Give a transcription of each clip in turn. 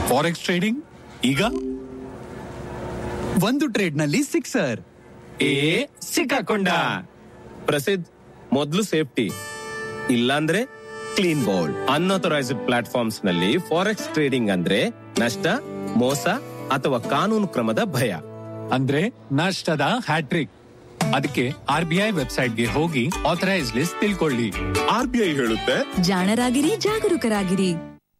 Forex trading ಈಗ ಒಂದು trade ನಲ್ಲಿ ಸಿಕ್ಸರ್ ಏ ಸಿಕ್ಕಾಕೊಂಡ ಪ್ರಸಿದ್ಧ ಮೊದಲು ಸೇಫ್ಟಿ ಇಲ್ಲಾಂದ್ರೆ ಕ್ಲೀನ್ ಬೌಲ್ಡ್ ಅನ್ಅಥರೈಸ್ಡ್ ಪ್ಲಾಟ್ಫಾರ್ಮ್ಸ್ ನಲ್ಲಿ ಫಾರೆಕ್ಸ್ ಟ್ರೇಡಿಂಗ್ ಅಂದ್ರೆ ನಷ್ಟ ಮೋಸ ಅಥವಾ ಕಾನೂನು ಕ್ರಮದ ಭಯ ಅಂದ್ರೆ ನಷ್ಟದ ಹ್ಯಾಟ್ರಿಕ್ ಅದಕ್ಕೆ ಆರ್ ಬಿ ಐ ವೆಬ್ಸೈಟ್ಗೆ ಹೋಗಿ ಆಥರೈಸ್ ಲಿಸ್ಟ್ ತಿಳ್ಕೊಳ್ಳಿ ಆರ್ ಬಿ ಐ ಹೇಳುತ್ತೆ ಜಾಣರಾಗಿರಿ ಜಾಗರೂಕರಾಗಿರಿ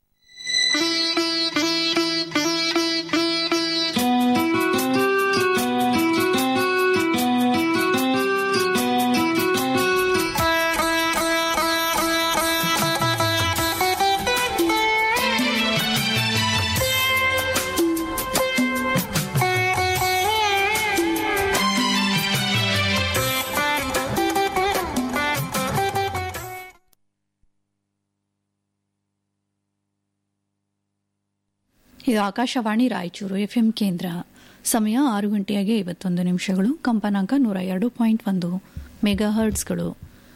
ಇದು ಆಕಾಶವಾಣಿ ರಾಯಚೂರು ಎಫ್ಎಂ ಕೇಂದ್ರ ಸಮಯ ಆರು ಗಂಟೆಯಾಗಿ ಐವತ್ತೊಂದು ನಿಮಿಷಗಳು ಕಂಪನಾಂಕ ನೂರ ಎರಡು ಪಾಯಿಂಟ್ ಒಂದು ಮೆಗಾ ಹರ್ಟ್ಸ್ಗಳು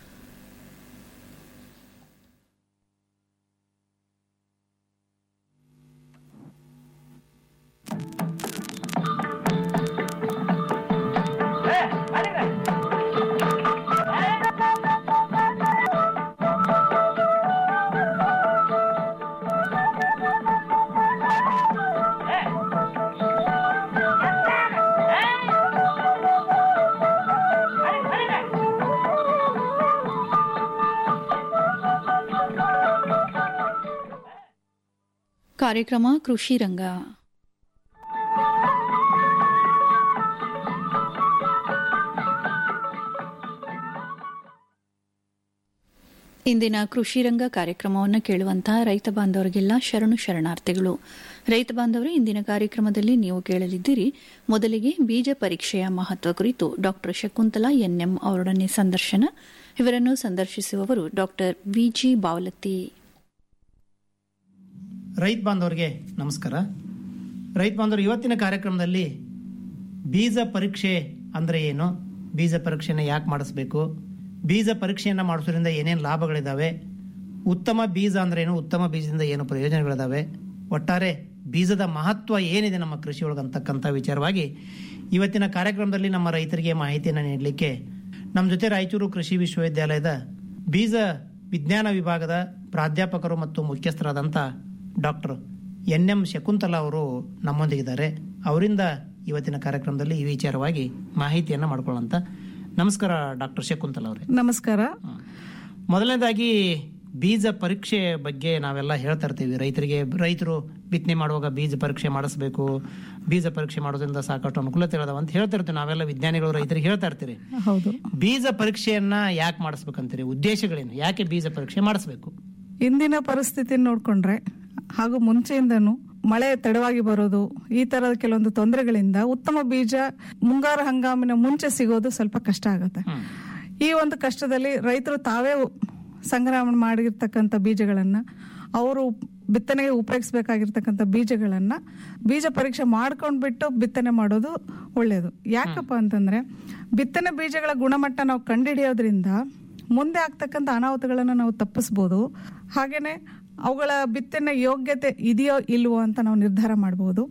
ಕಾರ್ಯಕ್ರಮ ಕೃಷಿ ರಂಗ ಇಂದಿನ ಕೃಷಿ ರಂಗ ಕಾರ್ಯಕ್ರಮವನ್ನು ಕೇಳುವಂತಹ ರೈತ ಬಾಂಧವರಿಗೆಲ್ಲ ಶರಣು ಶರಣಾರ್ಥಿಗಳು ರೈತ ಬಾಂಧವರೇ ಇಂದಿನ ಕಾರ್ಯಕ್ರಮದಲ್ಲಿ ನೀವು ಕೇಳಲಿದ್ದೀರಿ ಮೊದಲಿಗೆ ಬೀಜ ಪರೀಕ್ಷೆಯ ಮಹತ್ವ ಕುರಿತು ಡಾಕ್ಟರ್ ಶಕುಂತಲಾ ಎನ್ಎಂ ಅವರೊಡನೆ ಸಂದರ್ಶನ ಇವರನ್ನು ಸಂದರ್ಶಿಸುವವರು ಡಾಕ್ಟರ್ ವಿಜಿ ಬಾವಲತ್ತಿ ರೈತ ಬಾಂಧವರಿಗೆ ನಮಸ್ಕಾರ ರೈತ ಬಾಂಧವರು ಇವತ್ತಿನ ಕಾರ್ಯಕ್ರಮದಲ್ಲಿ ಬೀಜ ಪರೀಕ್ಷೆ ಅಂದರೆ ಏನು ಬೀಜ ಪರೀಕ್ಷೆನ ಯಾಕೆ ಮಾಡಿಸ್ಬೇಕು ಬೀಜ ಪರೀಕ್ಷೆಯನ್ನು ಮಾಡಿಸೋದ್ರಿಂದ ಏನೇನು ಲಾಭಗಳಿದ್ದಾವೆ ಉತ್ತಮ ಬೀಜ ಅಂದ್ರೇನು ಉತ್ತಮ ಬೀಜದಿಂದ ಏನು ಪ್ರಯೋಜನಗಳಿದ್ದಾವೆ ಒಟ್ಟಾರೆ ಬೀಜದ ಮಹತ್ವ ಏನಿದೆ ನಮ್ಮ ಕೃಷಿ ಒಳಗಂತಕ್ಕಂಥ ವಿಚಾರವಾಗಿ ಇವತ್ತಿನ ಕಾರ್ಯಕ್ರಮದಲ್ಲಿ ನಮ್ಮ ರೈತರಿಗೆ ಮಾಹಿತಿಯನ್ನು ನೀಡಲಿಕ್ಕೆ ನಮ್ಮ ಜೊತೆ ರಾಯಚೂರು ಕೃಷಿ ವಿಶ್ವವಿದ್ಯಾಲಯದ ಬೀಜ ವಿಜ್ಞಾನ ವಿಭಾಗದ ಪ್ರಾಧ್ಯಾಪಕರು ಮತ್ತು ಮುಖ್ಯಸ್ಥರಾದಂಥ ಡಾಕ್ಟರ್ ಎನ್ ಎಂ ಶಕುಂತಲಾ ಅವರು ನಮ್ಮೊಂದಿಗಿದ್ದಾರೆ ಅವರಿಂದ ಇವತ್ತಿನ ಕಾರ್ಯಕ್ರಮದಲ್ಲಿ ಈ ವಿಚಾರವಾಗಿ ಮಾಹಿತಿಯನ್ನು ಮಾಡ್ಕೊಳ್ಳೋಂತ ನಮಸ್ಕಾರ ಡಾಕ್ಟರ್ ಶಕುಂತಲಾ ಅವರೇ ನಮಸ್ಕಾರ ಮೊದಲನೇದಾಗಿ ಬೀಜ ಪರೀಕ್ಷೆ ಬಗ್ಗೆ ನಾವೆಲ್ಲ ಹೇಳ್ತಾ ಇರ್ತೀವಿ ರೈತರಿಗೆ ರೈತರು ಬಿತ್ತನೆ ಮಾಡುವಾಗ ಬೀಜ ಪರೀಕ್ಷೆ ಮಾಡಿಸ್ಬೇಕು ಬೀಜ ಪರೀಕ್ಷೆ ಮಾಡೋದ್ರಿಂದ ಸಾಕಷ್ಟು ಅನುಕೂಲತೆ ಇದಾವೆ ಅಂತ ಹೇಳ್ತಾ ಇರ್ತೀವಿ ನಾವೆಲ್ಲ ವಿಜ್ಞಾನಿಗಳು ರೈತರಿಗೆ ಹೇಳ್ತಾ ಇರ್ತೀರಿ ಹೌದು ಬೀಜ ಪರೀಕ್ಷೆಯನ್ನ ಯಾಕೆ ಮಾಡಿಸ್ಬೇಕಂತೀರಿ ಉದ್ದೇಶಗಳೇನು ಯಾಕೆ ಬೀಜ ಪರೀಕ್ಷೆ ಮಾಡಿಸ್ಬೇಕು ಇಂದಿನ ಪರಿಸ್ಥಿತಿ ನೋಡ್ಕೊಂಡ್ರೆ ಹಾಗೂ ಮುಂಚೆಯಿಂದನೂ ಮಳೆ ತಡವಾಗಿ ಬರೋದು ಈ ತರದ ಕೆಲವೊಂದು ತೊಂದರೆಗಳಿಂದ ಉತ್ತಮ ಬೀಜ ಮುಂಗಾರು ಹಂಗಾಮಿನ ಮುಂಚೆ ಸಿಗೋದು ಸ್ವಲ್ಪ ಕಷ್ಟ ಆಗುತ್ತೆ ಈ ಒಂದು ಕಷ್ಟದಲ್ಲಿ ರೈತರು ತಾವೇ ಸಂಗ್ರಹ ಮಾಡಿರ್ತಕ್ಕಂಥ ಬೀಜಗಳನ್ನ ಅವರು ಬಿತ್ತನೆಗೆ ಉಪಯೋಗಿಸ್ಬೇಕಾಗಿರ್ತಕ್ಕಂಥ ಬೀಜಗಳನ್ನ ಬೀಜ ಪರೀಕ್ಷೆ ಮಾಡ್ಕೊಂಡ್ಬಿಟ್ಟು ಬಿತ್ತನೆ ಮಾಡೋದು ಒಳ್ಳೆಯದು ಯಾಕಪ್ಪ ಅಂತಂದ್ರೆ ಬಿತ್ತನೆ ಬೀಜಗಳ ಗುಣಮಟ್ಟ ನಾವು ಕಂಡುಹಿಡಿಯೋದ್ರಿಂದ ಮುಂದೆ ಆಗ್ತಕ್ಕಂಥ ಅನಾಹುತಗಳನ್ನು ನಾವು ತಪ್ಪಿಸ್ಬೋದು ಹಾಗೇನೆ ಅವುಗಳ ಬಿತ್ತನೆ ಯೋಗ್ಯತೆ ಇದೆಯೋ ಇಲ್ವೋ ಅಂತ ನಾವು ನಿರ್ಧಾರ ಮಾಡ್ಬೋದು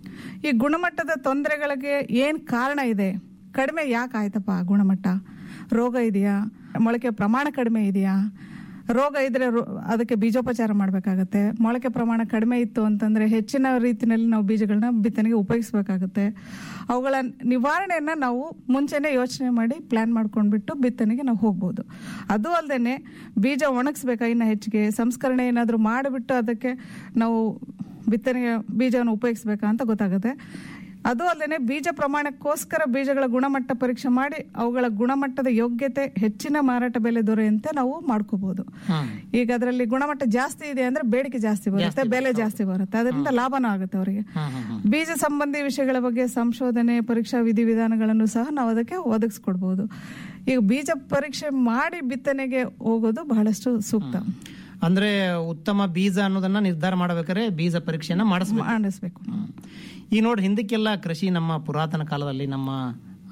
ಈ ಗುಣಮಟ್ಟದ ತೊಂದರೆಗಳಿಗೆ ಏನು ಕಾರಣ ಇದೆ ಕಡಿಮೆ ಯಾಕೆ ಆಯ್ತಪ್ಪ ಆ ಗುಣಮಟ್ಟ ರೋಗ ಇದೆಯಾ ಮೊಳಕೆ ಪ್ರಮಾಣ ಕಡಿಮೆ ಇದೆಯಾ ರೋಗ ಇದ್ರೆ ರೋ- ಅದಕ್ಕೆ ಬೀಜೋಪಚಾರ ಮಾಡಬೇಕಾಗತ್ತೆ ಮೊಳಕೆ ಪ್ರಮಾಣ ಕಡಿಮೆ ಇತ್ತು ಅಂತಂದ್ರೆ ಹೆಚ್ಚಿನ ರೀತಿಯಲ್ಲಿ ನಾವು ಬೀಜಗಳನ್ನ ಬಿತ್ತನೆಗೆ ಉಪಯೋಗಿಸ್ಬೇಕಾಗತ್ತೆ ಅವುಗಳ ನಿವಾರಣೆಯನ್ನ ನಾವು ಮುಂಚೆನೆ ಯೋಚನೆ ಮಾಡಿ ಪ್ಲಾನ್ ಮಾಡ್ಕೊಂಡ್ಬಿಟ್ಟು ಬಿತ್ತನೆಗೆ ನಾವು ಹೋಗ್ಬೋದು ಅದು ಅಲ್ಲದೆ ಬೀಜ ಒಣಗಿಸ್ಬೇಕಾ ಇನ್ನು ಹೆಚ್ಚಿಗೆ ಸಂಸ್ಕರಣೆ ಏನಾದರೂ ಮಾಡಿಬಿಟ್ಟು ಅದಕ್ಕೆ ನಾವು ಬಿತ್ತನೆಗೆ ಬೀಜವನ್ನು ಉಪಯೋಗಿಸ್ಬೇಕಾ ಅಂತ ಗೊತ್ತಾಗುತ್ತೆ ಅದು ಅಲ್ಲದೆ ಬೀಜ ಪ್ರಮಾಣಕ್ಕೋಸ್ಕರ ಬೀಜಗಳ ಗುಣಮಟ್ಟ ಪರೀಕ್ಷೆ ಮಾಡಿ ಅವುಗಳ ಗುಣಮಟ್ಟದ ಯೋಗ್ಯತೆ ಹೆಚ್ಚಿನ ಮಾರಾಟ ಬೆಲೆ ದೊರೆಯಂತೆ ನಾವು ಮಾಡ್ಕೋಬಹುದು ಈಗ ಅದರಲ್ಲಿ ಗುಣಮಟ್ಟ ಜಾಸ್ತಿ ಇದೆ ಅಂದ್ರೆ ಬೇಡಿಕೆ ಜಾಸ್ತಿ ಬರುತ್ತೆ ಬೆಲೆ ಜಾಸ್ತಿ ಬರುತ್ತೆ ಅದರಿಂದ ಲಾಭನೂ ಆಗುತ್ತೆ ಅವರಿಗೆ ಬೀಜ ಸಂಬಂಧಿ ವಿಷಯಗಳ ಬಗ್ಗೆ ಸಂಶೋಧನೆ ಪರೀಕ್ಷಾ ವಿಧಿವಿಧಾನಗಳನ್ನು ಸಹ ನಾವು ಅದಕ್ಕೆ ಒದಗಿಸ್ಕೊಡ್ಬೋದು ಈಗ ಬೀಜ ಪರೀಕ್ಷೆ ಮಾಡಿ ಬಿತ್ತನೆಗೆ ಹೋಗೋದು ಬಹಳಷ್ಟು ಸೂಕ್ತ ಅಂದ್ರೆ ಉತ್ತಮ ಬೀಜ ಅನ್ನೋದನ್ನ ನಿರ್ಧಾರ ಮಾಡ್ಬೇಕಾದ್ರೆ ಬೀಜ ಪರೀಕ್ಷೆಯನ್ನ ಮಾಡಿಸ್ಬೇಕು ಮಾಡಿಸ್ಬೇಕು ಈ ನೋಡಿ ಹಿಂದಕ್ಕೆಲ್ಲ ಕೃಷಿ ನಮ್ಮ ಪುರಾತನ ಕಾಲದಲ್ಲಿ ನಮ್ಮ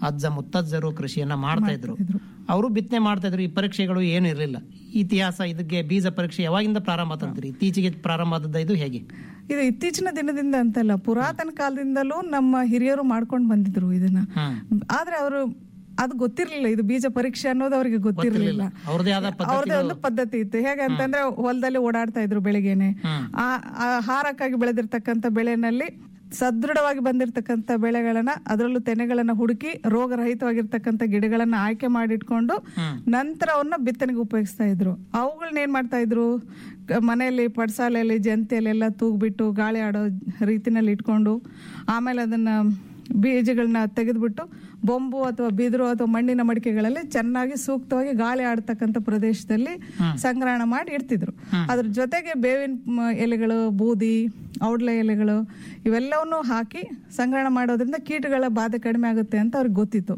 ಅಜ್ಜ ಮುತ್ತಜ್ಜರು ಕೃಷಿಯನ್ನ ಮಾಡ್ತಾ ಇದ್ರು ಅವರು ಬಿತ್ತನೆ ಮಾಡ್ತಾ ಇದ್ರು ಈ ಪರೀಕ್ಷೆಗಳು ಏನು ಇರಲಿಲ್ಲ ಇತಿಹಾಸ ಇದಕ್ಕೆ ಬೀಜ ಪರೀಕ್ಷೆ ಯಾವಾಗಿಂದ ಪ್ರಾರಂಭ ತಂತ್ರಿ ಇತ್ತೀಚೆಗೆ ಪ್ರಾರಂಭ ಆದದ್ದು ಇದು ಹೇಗೆ ಇದು ಇತ್ತೀಚಿನ ದಿನದಿಂದ ಅಂತಲ್ಲ ಪುರಾತನ ಕಾಲದಿಂದಲೂ ನಮ್ಮ ಹಿರಿಯರು ಮಾಡ್ಕೊಂಡು ಬಂದಿದ್ರು ಇದನ್ನ ಆದ್ರೆ ಅವರು ಅದು ಗೊತ್ತಿರ್ಲಿಲ್ಲ ಇದು ಬೀಜ ಪರೀಕ್ಷೆ ಅನ್ನೋದು ಅವರಿಗೆ ಗೊತ್ತಿರಲಿಲ್ಲ ಅವ್ರದೇ ಆದ ಅವ್ರದೇ ಒಂದು ಪದ್ಧತಿ ಇತ್ತು ಹೇಗೆ ಅಂತಂದ್ರೆ ಹೊಲದಲ್ಲಿ ಓಡಾಡ್ತಾ ಇದ್ರು ಬೆಳಿಗ್ಗೆನೆ ಆ ಆ ಆಹಾರಕ್ಕಾಗಿ ಬೆಳೆದಿರ್ತಕ್ಕಂಥ ಬೆಳೆನಲ್ಲಿ ಸದೃಢವಾಗಿ ಬಂದಿರತಕ್ಕಂಥ ಬೆಳೆಗಳನ್ನ ಅದರಲ್ಲೂ ತೆನೆಗಳನ್ನ ಹುಡುಕಿ ರೋಗರಹಿತವಾಗಿರ್ತಕ್ಕಂಥ ಗಿಡಗಳನ್ನ ಆಯ್ಕೆ ಮಾಡಿಟ್ಕೊಂಡು ನಂತರ ಅವನ್ನ ಬಿತ್ತನೆಗೆ ಉಪಯೋಗಿಸ್ತಾ ಇದ್ರು ಅವುಗಳನ್ನ ಏನ್ ಮಾಡ್ತಾ ಇದ್ರು ಕ- ಮನೆಯಲ್ಲಿ ಪಡ್ಸಾಲೆಯಲ್ಲಿ ಜಂತಿಯಲ್ಲೆಲ್ಲ ತೂಗ್ಬಿಟ್ಟು ಗಾಳಿ ಆಡೋ ರೀತಿನಲ್ಲಿ ಇಟ್ಕೊಂಡು ಆಮೇಲೆ ಅದನ್ನ ಬೀಜಗಳನ್ನ ತೆಗೆದ್ಬಿಟ್ಟು ಬೊಂಬು ಅಥವಾ ಬಿದಿರು ಅಥವಾ ಮಣ್ಣಿನ ಮಡಿಕೆಗಳಲ್ಲಿ ಚೆನ್ನಾಗಿ ಸೂಕ್ತವಾಗಿ ಗಾಳಿ ಆಡ್ತಕ್ಕಂಥ ಪ್ರದೇಶದಲ್ಲಿ ಸಂಗ್ರಹಣ ಮಾಡಿ ಇಡ್ತಿದ್ರು ಅದ್ರ ಜೊತೆಗೆ ಬೇವಿನ ಮ- ಎಲೆಗಳು ಬೂದಿ ಔಡ್ಲೆ ಎಲೆಗಳು ಇವೆಲ್ಲವನ್ನು ಹಾಕಿ ಸಂಗ್ರಹಣ ಮಾಡೋದ್ರಿಂದ ಕೀಟಗಳ ಬಾಧೆ ಕಡಿಮೆ ಆಗುತ್ತೆ ಅಂತ ಅವ್ರಿಗೆ ಗೊತ್ತಿತ್ತು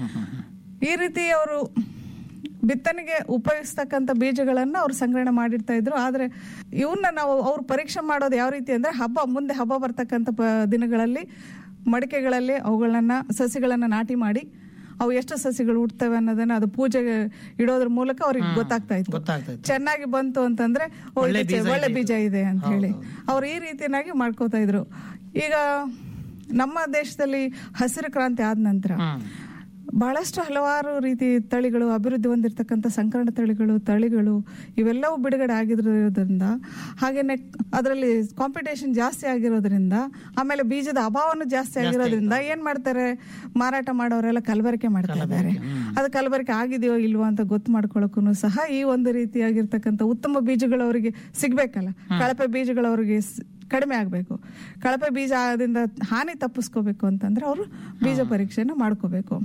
ಈ ರೀತಿ ಅವರು ಬಿತ್ತನೆಗೆ ಉಪಯೋಗಿಸ್ತಕ್ಕಂಥ ಬೀಜಗಳನ್ನ ಅವ್ರು ಸಂಗ್ರಹಣೆ ಮಾಡಿರ್ತಾ ಇದ್ರು ಆದ್ರೆ ಇವನ್ನ ನಾವು ಅವ್ರು ಪರೀಕ್ಷೆ ಮಾಡೋದು ಯಾವ ರೀತಿ ಅಂದ್ರೆ ಹಬ್ಬ ಮುಂದೆ ಹಬ್ಬ ಬರ್ತಕ್ಕಂಥ ಪ ದಿನಗಳಲ್ಲಿ ಮಡಿಕೆಗಳಲ್ಲಿ ಅವುಗಳನ್ನ ಸಸಿಗಳನ್ನ ನಾಟಿ ಮಾಡಿ ಅವು ಎಷ್ಟು ಸಸಿಗಳು ಹುಟ್ಟುತ್ತವೆ ಅನ್ನೋದನ್ನ ಅದು ಪೂಜೆಗೆ ಇಡೋದ್ರ ಮೂಲಕ ಅವ್ರಿಗೆ ಗೊತ್ತಾಗ್ತಾ ಇತ್ತು ಗೊತ್ತಾಗ್ತಾ ಇತ್ತು. ಚೆನ್ನಾಗಿ ಬಂತು ಅಂತಂದ್ರೆ ಓ, ಇದು ಚೆ- ಒಳ್ಳೆ ಬೀಜ ಇದೆ ಅಂತ ಹೇಳಿ ಅವ್ರು ಈ ರೀತಿಯಾಗಿ ಮಾಡ್ಕೋತಾ ಇದ್ರು ಈಗ ನಮ್ಮ ದೇಶದಲ್ಲಿ ಹಸಿರು ಕ್ರಾಂತಿ ಆದ ನಂತರ ಬಹಳಷ್ಟು ಹಲವಾರು ರೀತಿ ತಳಿಗಳು ಅಭಿವೃದ್ಧಿ ಹೊಂದಿರತಕ್ಕಂಥ ಸಂಕರಣ ತಳಿಗಳು ತಳಿಗಳು ಇವೆಲ್ಲವೂ ಬಿಡುಗಡೆ ಆಗಿರೋದ್ರಿಂದ ಹಾಗೇನೆ ಅದರಲ್ಲಿ ಕಾಂಪಿಟೇಷನ್ ಜಾಸ್ತಿ ಆಗಿರೋದ್ರಿಂದ ಆಮೇಲೆ ಬೀಜದ ಅಭಾವನೂ ಜಾಸ್ತಿ ಆಗಿರೋದ್ರಿಂದ ಏನ್ ಮಾಡ್ತಾರೆ ಮಾರಾಟ ಮಾಡೋರೆಲ್ಲ ಕಲಬೆರಕೆ ಮಾಡ್ತಾ ಇದ್ದಾರೆ ಅದು ಕಲಬೆರಕೆ ಆಗಿದೆಯೋ ಇಲ್ವೋ ಅಂತ ಗೊತ್ತು ಮಾಡ್ಕೊಳಕ್ಕೂ ಸಹ ಈ ಒಂದು ರೀತಿಯಾಗಿರ್ತಕ್ಕಂಥ ಉತ್ತಮ ಬೀಜಗಳು ಅವರಿಗೆ ಸಿಗ್ಬೇಕಲ್ಲ ಕಳಪೆ ಬೀಜಗಳು ಅವರಿಗೆ ಸ್- ಕಡಿಮೆ ಆಗಬೇಕು ಕಳಪೆ ಬೀಜ ಆದ್ರಿಂದ ಹಾನಿ ತಪ್ಪಿಸ್ಕೋಬೇಕು ಅಂತಂದ್ರೆ ಅವರು ಬೀಜ ಪರೀಕ್ಷೆನ ಮಾಡ್ಕೋಬೇಕು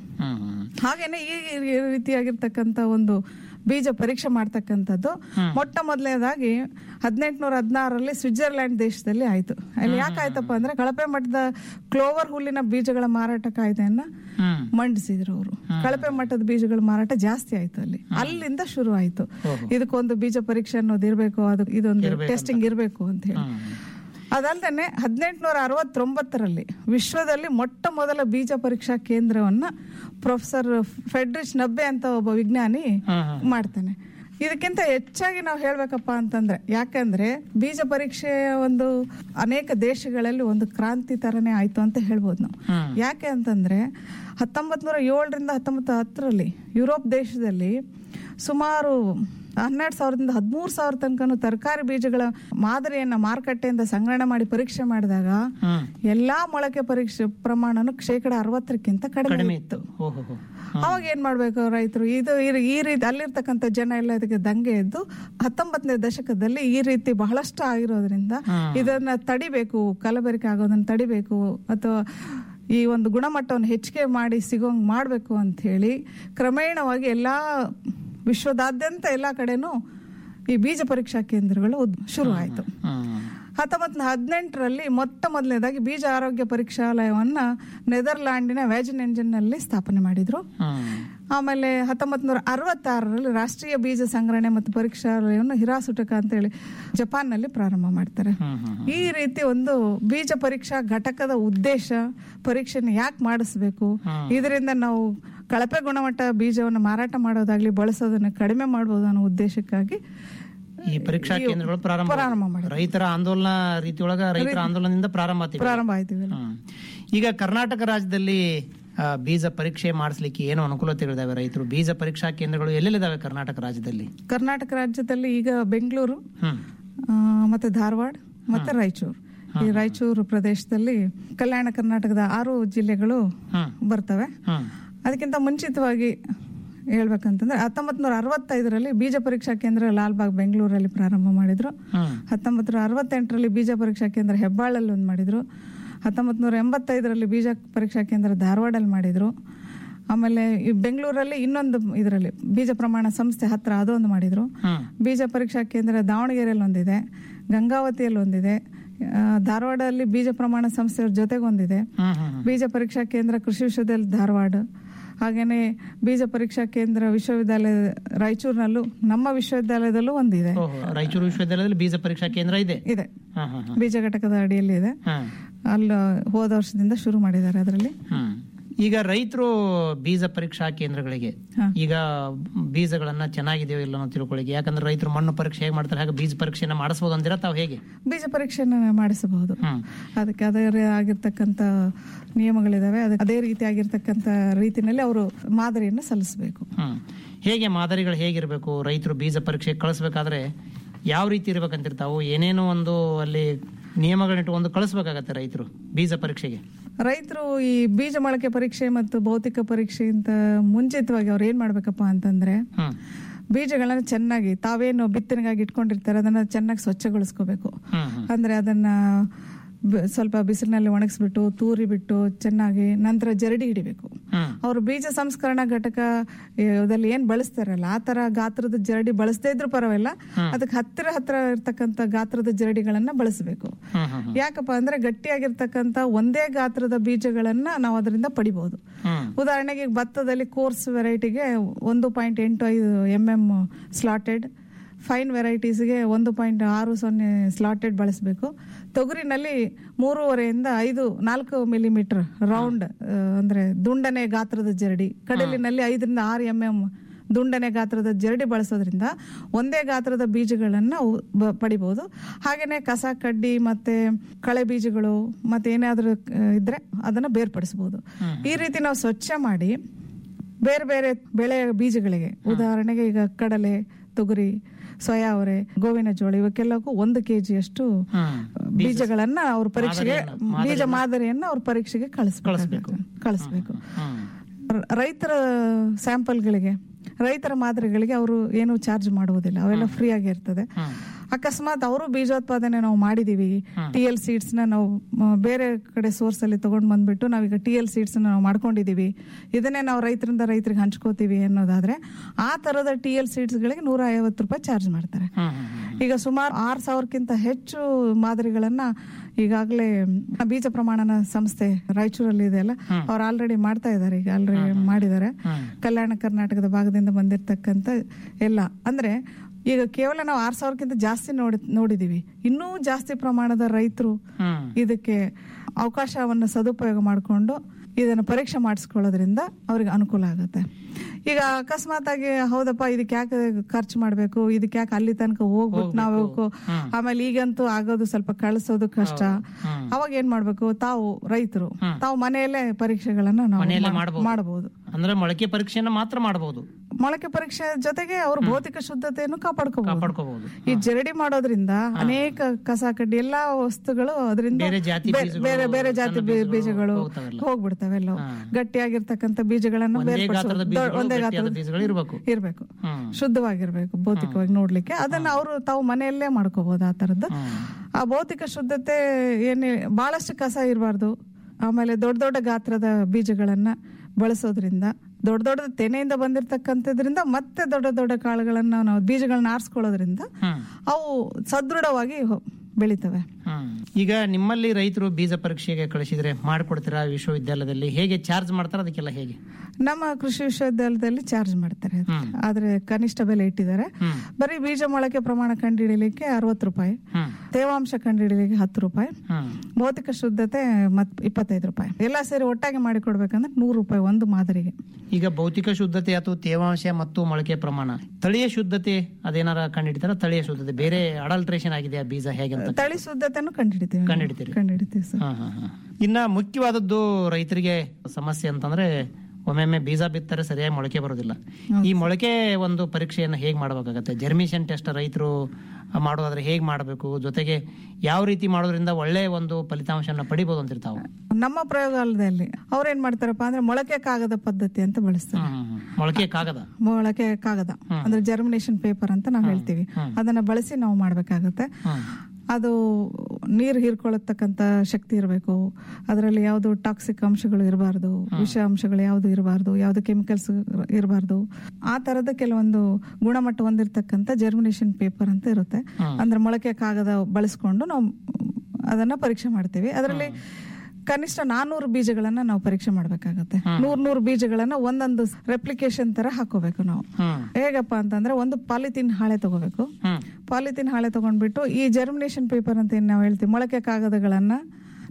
ಹಾಗೇನೆ ಈ ಈ ರೀತಿಯಾಗಿರ್ತಕ್ಕಂಥ ಒಂದು ಬೀಜ ಪರೀಕ್ಷೆ ಮಾಡ್ತಕ್ಕಂಥದ್ದು ಮೊಟ್ಟ ಮೊದಲನೇದಾಗಿ ಹದಿನೆಂಟುನೂರ ಹದಿನಾರರಲ್ಲಿ ಸ್ವಿಟ್ಜರ್ಲ್ಯಾಂಡ್ ದೇಶದಲ್ಲಿ ಆಯ್ತು ಅಲ್ಲಿ ಯಾಕೆ ಆಯ್ತಪ್ಪ ಅಂದ್ರೆ ಕಳಪೆ ಮಟ್ಟದ ಕ್ಲೋವರ್ ಹುಲ್ಲಿನ ಬೀಜಗಳ ಮಾರಾಟ ಕಾಯ್ದೆಯನ್ನ ಮಂಡಿಸಿದ್ರು ಅವರು ಕಳಪೆ ಮಟ್ಟದ ಬೀಜಗಳ ಮಾರಾಟ ಜಾಸ್ತಿ ಆಯ್ತು ಅಲ್ಲಿ ಅಲ್ಲಿಂದ ಶುರು ಆಯ್ತು ಇದಕ್ಕೊಂದು ಬೀಜ ಪರೀಕ್ಷೆ ಅನ್ನೋದು ಇರಬೇಕು ಅದು ಇದೊಂದು ಟೆಸ್ಟಿಂಗ್ ಇರಬೇಕು ಅಂತ ಹೇಳಿ ಅದಲ್ದೇನೆ ಹದಿನೆಂಟುನೂರ ಅರವತ್ತೊಂಬತ್ತರಲ್ಲಿ ವಿಶ್ವದಲ್ಲಿ ಮೊಟ್ಟ ಮೊದಲ ಬೀಜ ಪರೀಕ್ಷಾ ಕೇಂದ್ರವನ್ನ ಪ್ರೊಫೆಸರ್ ಫೆಡ್ರಿಚ್ ನಬ್ಬೆ ಅಂತ ಒಬ್ಬ ವಿಜ್ಞಾನಿ ಮಾಡ್ತಾನೆ ಇದಕ್ಕಿಂತ ಹೆಚ್ಚಾಗಿ ನಾವು ಹೇಳ್ಬೇಕಪ್ಪ ಅಂತಂದ್ರೆ ಯಾಕಂದ್ರೆ ಬೀಜ ಪರೀಕ್ಷೆಯ ಒಂದು ಅನೇಕ ದೇಶಗಳಲ್ಲಿ ಒಂದು ಕ್ರಾಂತಿ ತರನೇ ಆಯ್ತು ಅಂತ ಹೇಳ್ಬೋದು ನಾವು ಯಾಕೆ ಅಂತಂದ್ರೆ ಹತ್ತೊಂಬತ್ ನೂರ ಏಳರಿಂದ ಹತ್ತೊಂಬತ್ತು ಹತ್ತರಲ್ಲಿ ಯುರೋಪ್ ದೇಶದಲ್ಲಿ ಸುಮಾರು ಹನ್ನೆರಡು ಸಾವಿರದಿಂದ ಹದಿಮೂರು ಸಾವಿರ ತನಕನು ತರಕಾರಿ ಬೀಜಗಳ ಮಾದರಿಯನ್ನ ಮಾರುಕಟ್ಟೆಯಿಂದ ಸಂಗ್ರಹಣೆ ಮಾಡಿ ಪರೀಕ್ಷೆ ಮಾಡಿದಾಗ ಎಲ್ಲಾ ಮೊಳಕೆ ಪರೀಕ್ಷೆ ಪ್ರಮಾಣನು ಶೇಕಡ ಅರವತ್ತಕ್ಕಿಂತ ಕಡಿಮೆ ಇತ್ತು ಓಹೋ ಅವಾಗ ಏನ್ ಮಾಡ್ಬೇಕು ರೈತರು ಇದು ಈ- ಈ ರೀತಿ ಅಲ್ಲಿರ್ತಕ್ಕಂಥ ಜನ ಎಲ್ಲ ಇದಕ್ಕೆ ದಂಗೆ ಎದ್ದು ಹತ್ತೊಂಬತ್ತನೇ ದಶಕದಲ್ಲಿ ಈ ರೀತಿ ಬಹಳಷ್ಟು ಆಗಿರೋದ್ರಿಂದ ಇದನ್ನ ತಡಿಬೇಕು ಕಲಬೆರಕೆ ಆಗೋದನ್ನ ತಡಿಬೇಕು ಅಥವಾ ಈ ಒಂದು ಗುಣಮಟ್ಟವನ್ನು ಹೆಚ್ಚಿಗೆ ಮಾಡಿ ಸಿಗೋಂಗ್ ಮಾಡಬೇಕು ಅಂತ ಹೇಳಿ ಕ್ರಮೇಣವಾಗಿ ಎಲ್ಲಾ ವಿಶ್ವದಾದ್ಯಂತ ಎಲ್ಲಾ ಕಡೆನೂ ಈ ಬೀಜ ಪರೀಕ್ಷಾ ಕೇಂದ್ರಗಳು ಉದ್- ಶುರು ಆಯ್ತು ಹತ್ತೊಂಬತ್ತು ಹದಿನೆಂಟರಲ್ಲಿ ಮೊಟ್ಟ ಮೊದಲನೇದಾಗಿ ಬೀಜ ಆರೋಗ್ಯ ಪರೀಕ್ಷಾಲಯವನ್ನ ನೆದರ್ಲ್ಯಾಂಡಿನ ವ್ಯಾಜಿನ್ ಎಂಜಿನ್ ನಲ್ಲಿ ಸ್ಥಾಪನೆ ಮಾಡಿದ್ರು ಆಮೇಲೆ ಹತ್ತೊಂಬತ್ ನೂರ ಅರವತ್ತಾರರಲ್ಲಿ ರಾಷ್ಟ್ರೀಯ ಬೀಜ ಸಂಗ್ರಹಣೆ ಮತ್ತು ಪರೀಕ್ಷಾಲಯವನ್ನು ಹಿರಾಸುಟಕ ಅಂತ ಹೇಳಿ ಜಪಾನ್ ನಲ್ಲಿ ಪ್ರಾರಂಭ ಮಾಡ್ತಾರೆ ಈ ರೀತಿ ಒಂದು ಬೀಜ ಪರೀಕ್ಷಾ ಘಟಕದ ಉದ್ದೇಶ ಪರೀಕ್ಷೆನ ಯಾಕೆ ಮಾಡಿಸ್ಬೇಕು ಇದರಿಂದ ನಾವು ಕಳಪೆ ಗುಣಮಟ್ಟ ಬೀಜವನ್ನು ಮಾರಾಟ ಮಾಡೋದಾಗ್ಲಿ ಬಳಸೋದನ್ನ ಕಡಿಮೆ ಮಾಡಬಹುದು ಅನ್ನೋ ಉದ್ದೇಶಕ್ಕಾಗಿ ಈ ಪರೀಕ್ಷಾ ಕೇಂದ್ರಗಳು ಪ್ರಾರಂಭ ಪ್ರಾರಂಭ ಮಾಡಿದ್ರು. ರೈತರ ಆಂದೋಲನ ರೀತಿಯೊಳಗ ರೈತರ ಆಂದೋಲನದಿಂದ ಪ್ರಾರಂಭ ಆತಿವೆ. ಪ್ರಾರಂಭ ಆಯ್ತು ಇವೆಲ್ಲ. ಹ್ಮ್. ಈಗ ಕರ್ನಾಟಕ ರಾಜ್ಯದಲ್ಲಿ ಆ, ಬೀಜ ಪರೀಕ್ಷೆ ಮಾಡಿಸ್ಲಿಕ್ಕೆ ಏನು ಅನುಕೂಲತೆಗಳಿದಾವೆ ರೈತರು ಬೀಜ ಪರೀಕ್ಷಾ ಕೇಂದ್ರಗಳು ಎಲ್ಲೆಲ್ಲಿದಾವೆ ಕರ್ನಾಟಕ ರಾಜ್ಯದಲ್ಲಿ ಕರ್ನಾಟಕ ರಾಜ್ಯದಲ್ಲಿ ಈಗ ಬೆಂಗಳೂರು ಹ್ಮ್ ಆ, ಮತ್ತೆ ಧಾರವಾಡ ಮತ್ತೆ ರಾಯಚೂರು ಈ ರಾಯಚೂರು ಪ್ರದೇಶದಲ್ಲಿ ಕಲ್ಯಾಣ ಕರ್ನಾಟಕದ ಆರು ಜಿಲ್ಲೆಗಳು ಹ್ಮ್. ಬರ್ತವೆ ಹ್ಮ್ ಅದಕ್ಕಿಂತ ಮುಂಚಿತವಾಗಿ ಹೇಳ್ಬೇಕಂತಂದ್ರೆ ಹತ್ತೊಂಬತ್ ನೂರ ಅರವತ್ತೈದರಲ್ಲಿ ಬೀಜ ಪರೀಕ್ಷಾ ಕೇಂದ್ರ ಲಾಲ್ಬಾಗ್ ಬೆಂಗಳೂರಲ್ಲಿ ಪ್ರಾರಂಭ ಮಾಡಿದ್ರು ಹ್ಮ್. ಹತ್ತೊಂಬತ್ತು ನೂರ ಅರವತ್ತೆಂಟರಲ್ಲಿ ಬೀಜ ಪರೀಕ್ಷಾ ಕೇಂದ್ರ ಹೆಬ್ಬಾಳಲ್ಲಿ ಒಂದು ಮಾಡಿದ್ರು ಹತ್ತೊಂಬತ್ತು ನೂರ ಎಂಬತ್ತೈದರಲ್ಲಿ ಬೀಜ ಪರೀಕ್ಷಾ ಕೇಂದ್ರ ಧಾರವಾಡಲ್ಲಿ ಮಾಡಿದ್ರು ಆಮೇಲೆ ಈ ಬೆಂಗಳೂರಲ್ಲಿ ಇನ್ನೊಂದು ಇದರಲ್ಲಿ ಬೀಜ ಪ್ರಮಾಣ ಸಂಸ್ಥೆ ಹತ್ರ ಅದೊಂದು ಮಾಡಿದ್ರು ಹ್ಮ್. ಬೀಜ ಪರೀಕ್ಷಾ ಕೇಂದ್ರ ದಾವಣಗೆರೆಯಲ್ಲಿ ಒಂದಿದೆ ಗಂಗಾವತಿಯಲ್ಲಿ ಒಂದಿದೆ ಆ, ಧಾರವಾಡದಲ್ಲಿ ಬೀಜ ಪ್ರಮಾಣ ಸಂಸ್ಥೆಯ ಜೊತೆಗೊಂದಿದೆ ಹ್ಮ್ ಹ್ಮ್ ಬೀಜ ಪರೀಕ್ಷಾ ಕೇಂದ್ರ ಕೃಷಿ ವಿಶ್ವವಿದ್ಯಾಲಯ ಧಾರವಾಡ ಹಾಗೇನೆ ಬೀಜ ಪರೀಕ್ಷಾ ಕೇಂದ್ರ ವಿಶ್ವವಿದ್ಯಾಲಯ ರಾಯಚೂರಿನಲ್ಲೂ ನಮ್ಮ ವಿಶ್ವವಿದ್ಯಾಲಯದಲ್ಲೂ ಒಂದಿದೆ ಓಹೋ ರಾಯಚೂರು ವಿಶ್ವವಿದ್ಯಾಲಯದಲ್ಲಿ ಬೀಜ ಪರೀಕ್ಷಾ ಕೇಂದ್ರ ಇದೆ ಇದೆ ಹ್ಮ್ ಹ್ಮ್ ಬೀಜ ಘಟಕದ ಅಡಿಯಲ್ಲಿ ಇದೆ ಹ್ಮ್ ಅಲ್ಲಿ ಹೋದ ವರ್ಷದಿಂದ ಶುರು ಮಾಡಿದ್ದಾರೆ ಅದರಲ್ಲಿ ಹ್ಮ್ ಈಗ ರೈತರು ಬೀಜ ಪರೀಕ್ಷಾ ಕೇಂದ್ರಗಳಿಗೆ ಈಗ ಬೀಜಗಳನ್ನ ಚೆನ್ನಾಗಿದೆಯೋ ಇಲ್ಲ ಅನ್ನೋ ತಿಳ್ಕೊಳ್ಳಿಕ್ಕೆ ಯಾಕಂದ್ರೆ ರೈತರು ಮಣ್ಣು ಪರೀಕ್ಷೆ ಹೇಗೆ ಮಾಡ್ತಾರೆ ಹಾಗೆ ಬೀಜ ಪರೀಕ್ಷೆನ ಮಾಡಿಸಬಹುದು ಅಂದಿರ ತಾವು ಹೇಗೆ ಬೀಜ ಪರೀಕ್ಷೆನ ಮಾಡಿಸಬಹುದು ಅದಕ್ಕೆ ಅದೇ ರೀ- ಆಗಿರ್ತಕ್ಕಂಥ ನಿಯಮಗಳಿದಾವೆ ಅದಕ್ಕೆ ಅದೇ ರೀತಿ ಆಗಿರ್ತಕ್ಕಂಥ ರೀತಿನಲ್ಲಿ ಅವರು ಮಾದರಿಯನ್ನು ಸಲ್ಲಿಸಬೇಕು ಹ್ಮ್ ಹೇಗೆ ಮಾದರಿಗಳು ಹೇಗಿರ್ಬೇಕು ರೈತರು ಬೀಜ ಪರೀಕ್ಷೆ ಕಳಿಸ್ಬೇಕಾದ್ರೆ ಯಾವ ರೀತಿ ಇರ್ಬೇಕಂತಿರ್ತಾವು ಏನೇನೋ ಒಂದು ಅಲ್ಲಿ ನಿಯಮಗಳನ್ನಿಟ್ಟುಕೊಂಡು ಕಳಿಸ್ಬೇಕಾಗತ್ತೆ ರೈತರು ಬೀಜ ಪರೀಕ್ಷೆಗೆ ರೈತರು ಈ ಬೀಜ ಮೊಳಕೆ ಪರೀಕ್ಷೆ ಮತ್ತು ಭೌತಿಕ ಪರೀಕ್ಷೆಗಿಂತ ಮುಂಚಿತವಾಗಿ ಅವ್ರು ಏನ್ ಮಾಡ್ಬೇಕಪ್ಪ ಅಂತಂದ್ರೆ ಹ್ಮ್ ಬೀಜಗಳನ್ನ ಚೆನ್ನಾಗಿ ತಾವೇನು ಬಿತ್ತನೆಗಾಗಿ ಇಟ್ಕೊಂಡಿರ್ತಾರೆ ಅದನ್ನ ಚೆನ್ನಾಗಿ ಸ್ವಚ್ಛಗೊಳಿಸ್ಕೋಬೇಕು ಹ್ಮ್ ಹ್ಮ್ ಅಂದ್ರೆ ಅದನ್ನ ಬ- ಸ್ವಲ್ಪ ಬಿಸಿಲಿನಲ್ಲಿ ಒಣಗಿಸ್ಬಿಟ್ಟು ತೂರಿ ಬಿಟ್ಟು ಚೆನ್ನಾಗಿ ನಂತರ ಜರಡಿ ಹಿಡಿಬೇಕು ಹ್ಮ್ ಅವರು ಬೀಜ ಸಂಸ್ಕರಣಾ ಘಟಕ ಇದಲ್ಲಿ ಏನ್ ಬಳಸ್ತಾರಲ್ಲ ಆ ತರ ಗಾತ್ರದ ಜರಡಿ ಬಳಸದೇ ಇದ್ರೂ ಪರವಾಗಿಲ್ಲ ಅದಕ್ಕೆ ಹತ್ತಿರ ಹತ್ತಿರ ಇರ್ತಕ್ಕಂಥ ಗಾತ್ರದ ಜರಡಿಗಳನ್ನ ಬಳಸಬೇಕು ಹ್ಮ್ ಹ್ಮ್ ಯಾಕಪ್ಪ ಅಂದ್ರೆ ಗಟ್ಟಿಯಾಗಿರ್ತಕ್ಕಂಥ ಒಂದೇ ಗಾತ್ರದ ಬೀಜಗಳನ್ನ ನಾವು ಅದರಿಂದ ಪಡಿಬಹುದು ಹ್ಮ್ ಉದಾಹರಣೆಗೆ ಈಗ ಭತ್ತದಲ್ಲಿ ಕೋರ್ಸ್ ವೆರೈಟಿಗೆ ಒಂದು ಪಾಯಿಂಟ್ ಎಂಟು ಐದು ಎಂ ಎಂ ಸ್ಲಾಟೆಡ್ ಫೈನ್ ವೆರೈಟೀಸ್ಗೆ ಒಂದು ಪಾಯಿಂಟ್ ಆರು ಸೊನ್ನೆ ಸ್ಲಾಟೆಡ್ ಬಳಸಬೇಕು ತೊಗರಿನಲ್ಲಿ ಮೂರುವರೆಯಿಂದ ಐದು ನಾಲ್ಕು ಮಿಲಿಮೀಟರ್ ರೌಂಡ್ ಅಂದ್ರೆ ದುಂಡನೆ ಗಾತ್ರದ ಜರಡಿ ಕಡಲಿನಲ್ಲಿ ಐದರಿಂದ ಆರು ಎಂ ಎಂ ದುಂಡನೆ ಗಾತ್ರದ ಜರಡಿ ಬಳಸೋದ್ರಿಂದ ಒಂದೇ ಗಾತ್ರದ ಬೀಜಗಳನ್ನ ಉ- ಬ- ಪಡಿಬಹುದು ಹಾಗೇನೆ ಕಸ ಕಡ್ಡಿ ಮತ್ತೆ ಕಳೆ ಬೀಜಗಳು ಮತ್ತೆ ಏನಾದ್ರೂ ಆ, ಇದ್ರೆ ಅದನ್ನ ಬೇರ್ಪಡಿಸಬಹುದು ಈ ರೀತಿ ನಾವು ಸ್ವಚ್ಛ ಮಾಡಿ ಬೇರೆ ಬೇರೆ ಬೆಳೆ ಬೀಜಗಳಿಗೆ ಉದಾಹರಣೆಗೆ ಈಗ ಕಡಲೆ ತೊಗರಿ ಸೋಯಾ ಅವರೆ ಗೋವಿನ ಜೋಳ ಇವಕ್ಕೆಲ್ಲಕ್ಕೂ ಒಂದು ಕೆಜಿ ಅಷ್ಟು ಹ್ಮ್ ಬೀಜಗಳನ್ನ ಅವ್ರ ಪರೀಕ್ಷೆಗೆ ಬೀಜ ಮಾದರಿಯನ್ನ ಅವ್ರ ಪರೀಕ್ಷೆಗೆ ಕಳಿಸ್ಬೇಕು ಕಳಿಸ್ಬೇಕು ಹ್ಮ್ ರ- ರೈತರ ಸ್ಯಾಂಪಲ್ಗಳಿಗೆ ರೈತರ ಮಾದರಿಗಳಿಗೆ ಅವರು ಏನು ಚಾರ್ಜ್ ಮಾಡುವುದಿಲ್ಲ ಅವೆಲ್ಲ ಫ್ರೀ ಆಗಿ ಇರ್ತದೆ ಅಕಸ್ಮಾತ್ ಅವರು ಬೀಜೋತ್ಪಾದನೆ ನಾವು ಮಾಡಿದೀವಿ ಟಿ ಎಲ್ ಸೀಡ್ಸ್ ನ ನಾವು ಮ, ಬೇರೆ ಕಡೆ ಸೋರ್ಸ್ ಅಲ್ಲಿ ತಗೊಂಡ್ ಬಂದ್ಬಿಟ್ಟು ನಾವೀಗ ಟಿ ಎಲ್ ಸೀಡ್ಸ್ ನಾವು ಮಾಡ್ಕೊಂಡಿದೀವಿ ಇದನ್ನೇ ನಾವು ರೈತರಿಂದ ರೈತರಿಗೆ ಹಂಚ್ಕೋತೀವಿ ಅನ್ನೋದಾದ್ರೆ ಆ ತರದ ಟಿ ಎಲ್ ಸೀಡ್ಸ್ ಗಳಿಗೆ ನೂರ ಐವತ್ತು ರೂಪಾಯಿ ಚಾರ್ಜ್ ಮಾಡ್ತಾರೆ ಹ್ಮ್ ಹ್ಮ್ ಈಗ ಸುಮಾರು ಆರ್ ಸಾವಿರಕ್ಕಿಂತ ಹೆಚ್ಚು ಮಾದರಿಗಳನ್ನ ಈಗಾಗಲೇ ಬೀಜ ಪ್ರಮಾಣನ ಸಂಸ್ಥೆ ರಾಯಚೂರಲ್ಲಿ ಇದೆ ಅಲ್ಲ ಅವ್ರು ಆಲ್ರೆಡಿ ಮಾಡ್ತಾ ಇದ್ದಾರೆ ಈಗ ಆಲ್ರೆಡಿ ಮಾಡಿದ್ದಾರೆ ಕಲ್ಯಾಣ ಕರ್ನಾಟಕದ ಭಾಗದಿಂದ ಬಂದಿರತಕ್ಕಂತ ಎಲ್ಲ ಅಂದ್ರೆ ಈಗ ಕೇವಲ ನಾವು ಆರ್ ಸಾವಿರಕ್ಕಿಂತ ಜಾಸ್ತಿ ನೋಡಿ ನೋಡಿದೀವಿ ಇನ್ನೂ ಜಾಸ್ತಿ ಪ್ರಮಾಣದ ರೈತರು ಹ್ಮ್ ಇದಕ್ಕೆ ಅವಕಾಶವನ್ನು ಸದುಪಯೋಗ ಮಾಡಿಕೊಂಡು ಇದನ್ನು ಪರೀಕ್ಷೆ ಮಾಡಿಸ್ಕೊಳ್ಳೋದ್ರಿಂದ ಅವ್ರಿಗೆ ಅನುಕೂಲ ಆಗುತ್ತೆ ಈಗ ಅಕಸ್ಮಾತ್ ಆಗಿ ಹೌದಪ್ಪ ಇದಕ್ಕೆ ಯಾಕೆ ಖರ್ಚು ಮಾಡ್ಬೇಕು ಇದಕ್ಕೆ ಯಾಕೆ ಅಲ್ಲಿ ತನಕ ಹೋಗ್ಬಿಟ್ಟು ನಾವು ಹೋಗ್ಬೇಕು ಆಮೇಲೆ ಈಗಂತೂ ಆಗೋದು ಸ್ವಲ್ಪ ಕಳಿಸೋದು ಕಷ್ಟ ಅವಾಗ ಏನ್ ಮಾಡ್ಬೇಕು ತಾವು ರೈತರು ತಾವು ಮನೆಯಲ್ಲೇ ಪರೀಕ್ಷೆಗಳನ್ನ ಮನೆಯಲ್ಲೇ ನಾವು ಮಾಡ್ಬೋದು. ಮಾಡಬಹುದು ಅಂದ್ರೆ ಮೊಳಕೆ ಪರೀಕ್ಷೆನ ಮಾತ್ರ ಮಾಡಬಹುದು ಮೊಳಕೆ ಪರೀಕ್ಷೆ ಜೊತೆಗೆ ಅವ್ರ ಭೌತಿಕ ಶುದ್ಧತೆಯನ್ನು ಕಾಪಾಡ್ಕೋಬಹುದು ಕಾಪಾಡ್ಕೋಬಹುದು ಈ ಜರಡಿ ಮಾಡೋದ್ರಿಂದ ಅನೇಕ ಕಸ ಕಡ್ಡಿ ಎಲ್ಲಾ ವಸ್ತುಗಳು ಅದರಿಂದ ಬೇರೆ ಜಾತಿ ಬೇರೆ- ಬೀಜಗಳು, ಬೇರೆ ಬೇರೆ ಜಾತಿ ಸಣ್ಣ ಬೀ- ಬೀಜಗಳು ಬೀಜಗಳು ಹೋಗ್ತಾವೆಲ್ಲ. ಹೋಗ್ಬಿಡ್ತವೆ ಎಲ್ಲವು ಗಟ್ಟಿಯಾಗಿರ್ತಕ್ಕಂಥ ಬೀಜಗಳನ್ನ ಒಂದೇ ಬೇರ್ಪಡಿಸೋದು. ಗಾತ್ರದ ದೊ- ಬೀಜಗಳು, ಒಂದೇ ಗಟ್ಟಿಯಾದ ಗಾತ್ರದ ಬೀಜಗಳು ಇರ್ಬೇಕು. ಇರ್ಬೇಕು ಹ್ಮ್. ಶುದ್ಧವಾಗಿರ್ಬೇಕು ಭೌತಿಕವಾಗಿ ನೋಡ್ಲಿಕ್ಕೆ ಅದನ್ನ ಅವರು ತಾವು ಮನೆಯಲ್ಲೇ ಮಾಡ್ಕೋಬಹುದು ಆ ತರದ್ದು ಆ ಭೌತಿಕ ಶುದ್ಧತೆ ಏನೇ ಬಹಳಷ್ಟು ಕಸ ಇರಬಾರ್ದು ಆಮೇಲೆ ದೊಡ್ಡ ದೊಡ್ಡ ಗಾತ್ರದ ಬೀಜಗಳನ್ನ ಬಳಸೋದ್ರಿಂದ ದೊಡ್ಡ ದೊಡ್ಡ ತೆನೆಯಿಂದ ಬಂದಿರತಕ್ಕಂಥದ್ರಿಂದ ಮತ್ತೆ ದೊಡ್ಡ ದೊಡ್ಡ ಕಾಳುಗಳನ್ನ ನಾವು ಬೀಜಗಳನ್ನ ಆರಿಸ್ಕೊಳ್ಳೋದ್ರಿಂದ ಹ್ಮ್ ಅವು ಸದೃಢವಾಗಿ ಹೊ- ಬೆಳಿತವೆ ಹ್ಮ್. ಈಗ ನಿಮ್ಮಲ್ಲಿ ರೈತರು ಬೀಜ ಪರೀಕ್ಷೆಗೆ ಕಳಿಸಿದ್ರೆ ಮಾಡಿಕೊಡ್ತೀರಾ ವಿಶ್ವವಿದ್ಯಾಲಯದಲ್ಲಿ ಹೇಗೆ ಚಾರ್ಜ್ ಮಾಡ್ತಾರೆ ಅದಕ್ಕೆಲ್ಲ ಹೇಗೆ ನಮ್ಮ ಕೃಷಿ ವಿಶ್ವವಿದ್ಯಾಲಯದಲ್ಲಿ ಚಾರ್ಜ್ ಮಾಡ್ತಾರೆ ಆದ್ರೆ ಕನಿಷ್ಠ ಬೆಲೆ ಇಟ್ಟಿದ್ದಾರೆ ಬರೀ ಬೀಜ ಮೊಳಕೆ ಪ್ರಮಾಣ ಕಂಡುಹಿಡಿಯಲಿಕ್ಕೆ ಅರವತ್ತು ರೂಪಾಯಿ ಹ್ಮ್. ತೇವಾಂಶ ಕಂಡುಹಿಡಿಯಲಿಕ್ಕೆ ಹತ್ತು ರೂಪಾಯಿ ಹ್ಮ್ ಭೌತಿಕ ಶುದ್ಧತೆ ಮತ್ ಇಪ್ಪತ್ತೈದು ರೂಪಾಯಿ ಎಲ್ಲ ಸೇರಿ ಒಟ್ಟಾಗಿ ಮಾಡಿಕೊಡ್ಬೇಕಂದ್ರೆ ನೂರು ರೂಪಾಯಿ ಒಂದು ಮಾದರಿಗೆ ಈಗ ಭೌತಿಕ ಶುದ್ಧತೆ ಅಥವಾ ತೇವಾಂಶ ಮತ್ತು ಮೊಳಕೆ ಪ್ರಮಾಣ ತಳಿಯ ಶುದ್ಧತೆ ಅದೇನಾರ ಕಂಡಿಡ್ತಾರ ತಳಿಯ ಶುದ್ಧತೆ ಬೇರೆ ಅಡಲ್ಟ್ರೇಷನ್ ಆಗಿದೆ ಆ ಬೀಜ ಹೇಗೆ ಅಂತ ತಳಿ ಶುದ್ಧತೆಯನ್ನು ಕಂಡುಹಿಡಿತೀವಿ ನಾವು. ಕಂಡುಹಿಡಿತೀರಿ? ಕಂಡುಹಿಡಿತೀವಿ ಸರ್ ಹಾ, ಹಾ, ಹಾ. ಇನ್ನ ಮುಖ್ಯವಾದದ್ದು ರೈತರಿಗೆ ಸಮಸ್ಯೆ ಅಂತಂದ್ರೆ ಒಮ್ಮೊಮ್ಮೆ ಬೀಜ ಬಿತ್ತಾರೆ ಸರಿಯಾಗಿ ಮೊಳಕೆ ಬರೋದಿಲ್ಲ ಈ ಮೊಳಕೆ ಒಂದು ಪರೀಕ್ಷೆಯನ್ನ ಹೇಗ್ ಮಾಡ್ಬೇಕಾಗತ್ತೆ ಜರ್ಮಿಷನ್ ಟೆಸ್ಟ್ ರೈತರು ಮಾಡೋದಾದ್ರೆ ಹೇಗ್ ಮಾಡಬೇಕು ಜೊತೆಗೆ ಯಾವ ರೀತಿ ಮಾಡೋದ್ರಿಂದ ಒಳ್ಳೆ ಒಂದು ಫಲಿತಾಂಶನ ಪಡಿಬಹುದು ಅಂತಿರ್ತಾವ ನಮ್ಮ ಪ್ರಯೋಗಾಲಯದಲ್ಲಿ ಅವ್ರೇನ್ ಮಾಡ್ತಾರಪ್ಪ ಅಂದ್ರೆ ಮೊಳಕೆ ಕಾಗದ ಪದ್ಧತಿ ಅಂತ ಬಳಸ್ತಾರೆ ಮೊಳಕೆ ಕಾಗದ ಮೊಳಕೆ ಕಾಗದ ಅಂದ್ರೆ ಜರ್ಮಿನೇಷನ್ ಪೇಪರ್ ಅಂತ ನಾವು ಹೇಳ್ತೀವಿ ಅದನ್ನ ಬಳಸಿ ನಾವು ಮಾಡ್ಬೇಕಾಗತ್ತೆ ಅದು ನೀರು ಹೀರ್ಕೊಳ್ಳತಕ್ಕಂತ ಶಕ್ತಿ ಇರಬೇಕು ಅದರಲ್ಲಿ ಯಾವುದು ಟಾಕ್ಸಿಕ್ ಅಂಶಗಳು ಇರಬಾರ್ದು ವಿಷ ಅಂಶಗಳು ಯಾವುದು ಇರಬಾರ್ದು ಯಾವುದು ಕೆಮಿಕಲ್ಸ್ ಇರಬಾರ್ದು ಆ ತರದ ಕೆಲವೊಂದು ಗುಣಮಟ್ಟ ಹೊಂದಿರತಕ್ಕಂತ ಜರ್ಮಿನೇಷನ್ ಪೇಪರ್ ಅಂತ ಇರುತ್ತೆ ಅಂದ್ರೆ ಮೊಳಕೆ ಕಾಗದ ಬಳಸ್ಕೊಂಡು ನಾವು ಅದನ್ನ ಪರೀಕ್ಷೆ ಮಾಡ್ತೀವಿ ಅದರಲ್ಲಿ ಕನಿಷ್ಠ ನಾನೂರು ಬೀಜಗಳನ್ನ ನಾವು ಪರೀಕ್ಷೆ ಮಾಡ್ಬೇಕಾಗತ್ತೆ ನೂರ್ ನೂರು ಬೀಜಗಳನ್ನ ಒಂದೊಂದು ರೆಪ್ಲಿಕೇಶನ್ ತರ ಹಾಕೋಬೇಕು ನಾವು ಹೇಗಪ್ಪ ಅಂತಂದ್ರೆ ಒಂದು ಪಾಲಿಥಿನ್ ಹಾಳೆ ತಗೋಬೇಕು ಪಾಲಿಥಿನ್ ಹಾಳೆ ತಗೊಂಡ್ಬಿಟ್ಟು ಈ ಜರ್ಮಿನೇಷನ್ ಪೇಪರ್ ಅಂತ ಏನ್ ನಾವು ಹೇಳ್ತೀವಿ ಮೊಳಕೆ ಕಾಗದಗಳನ್ನ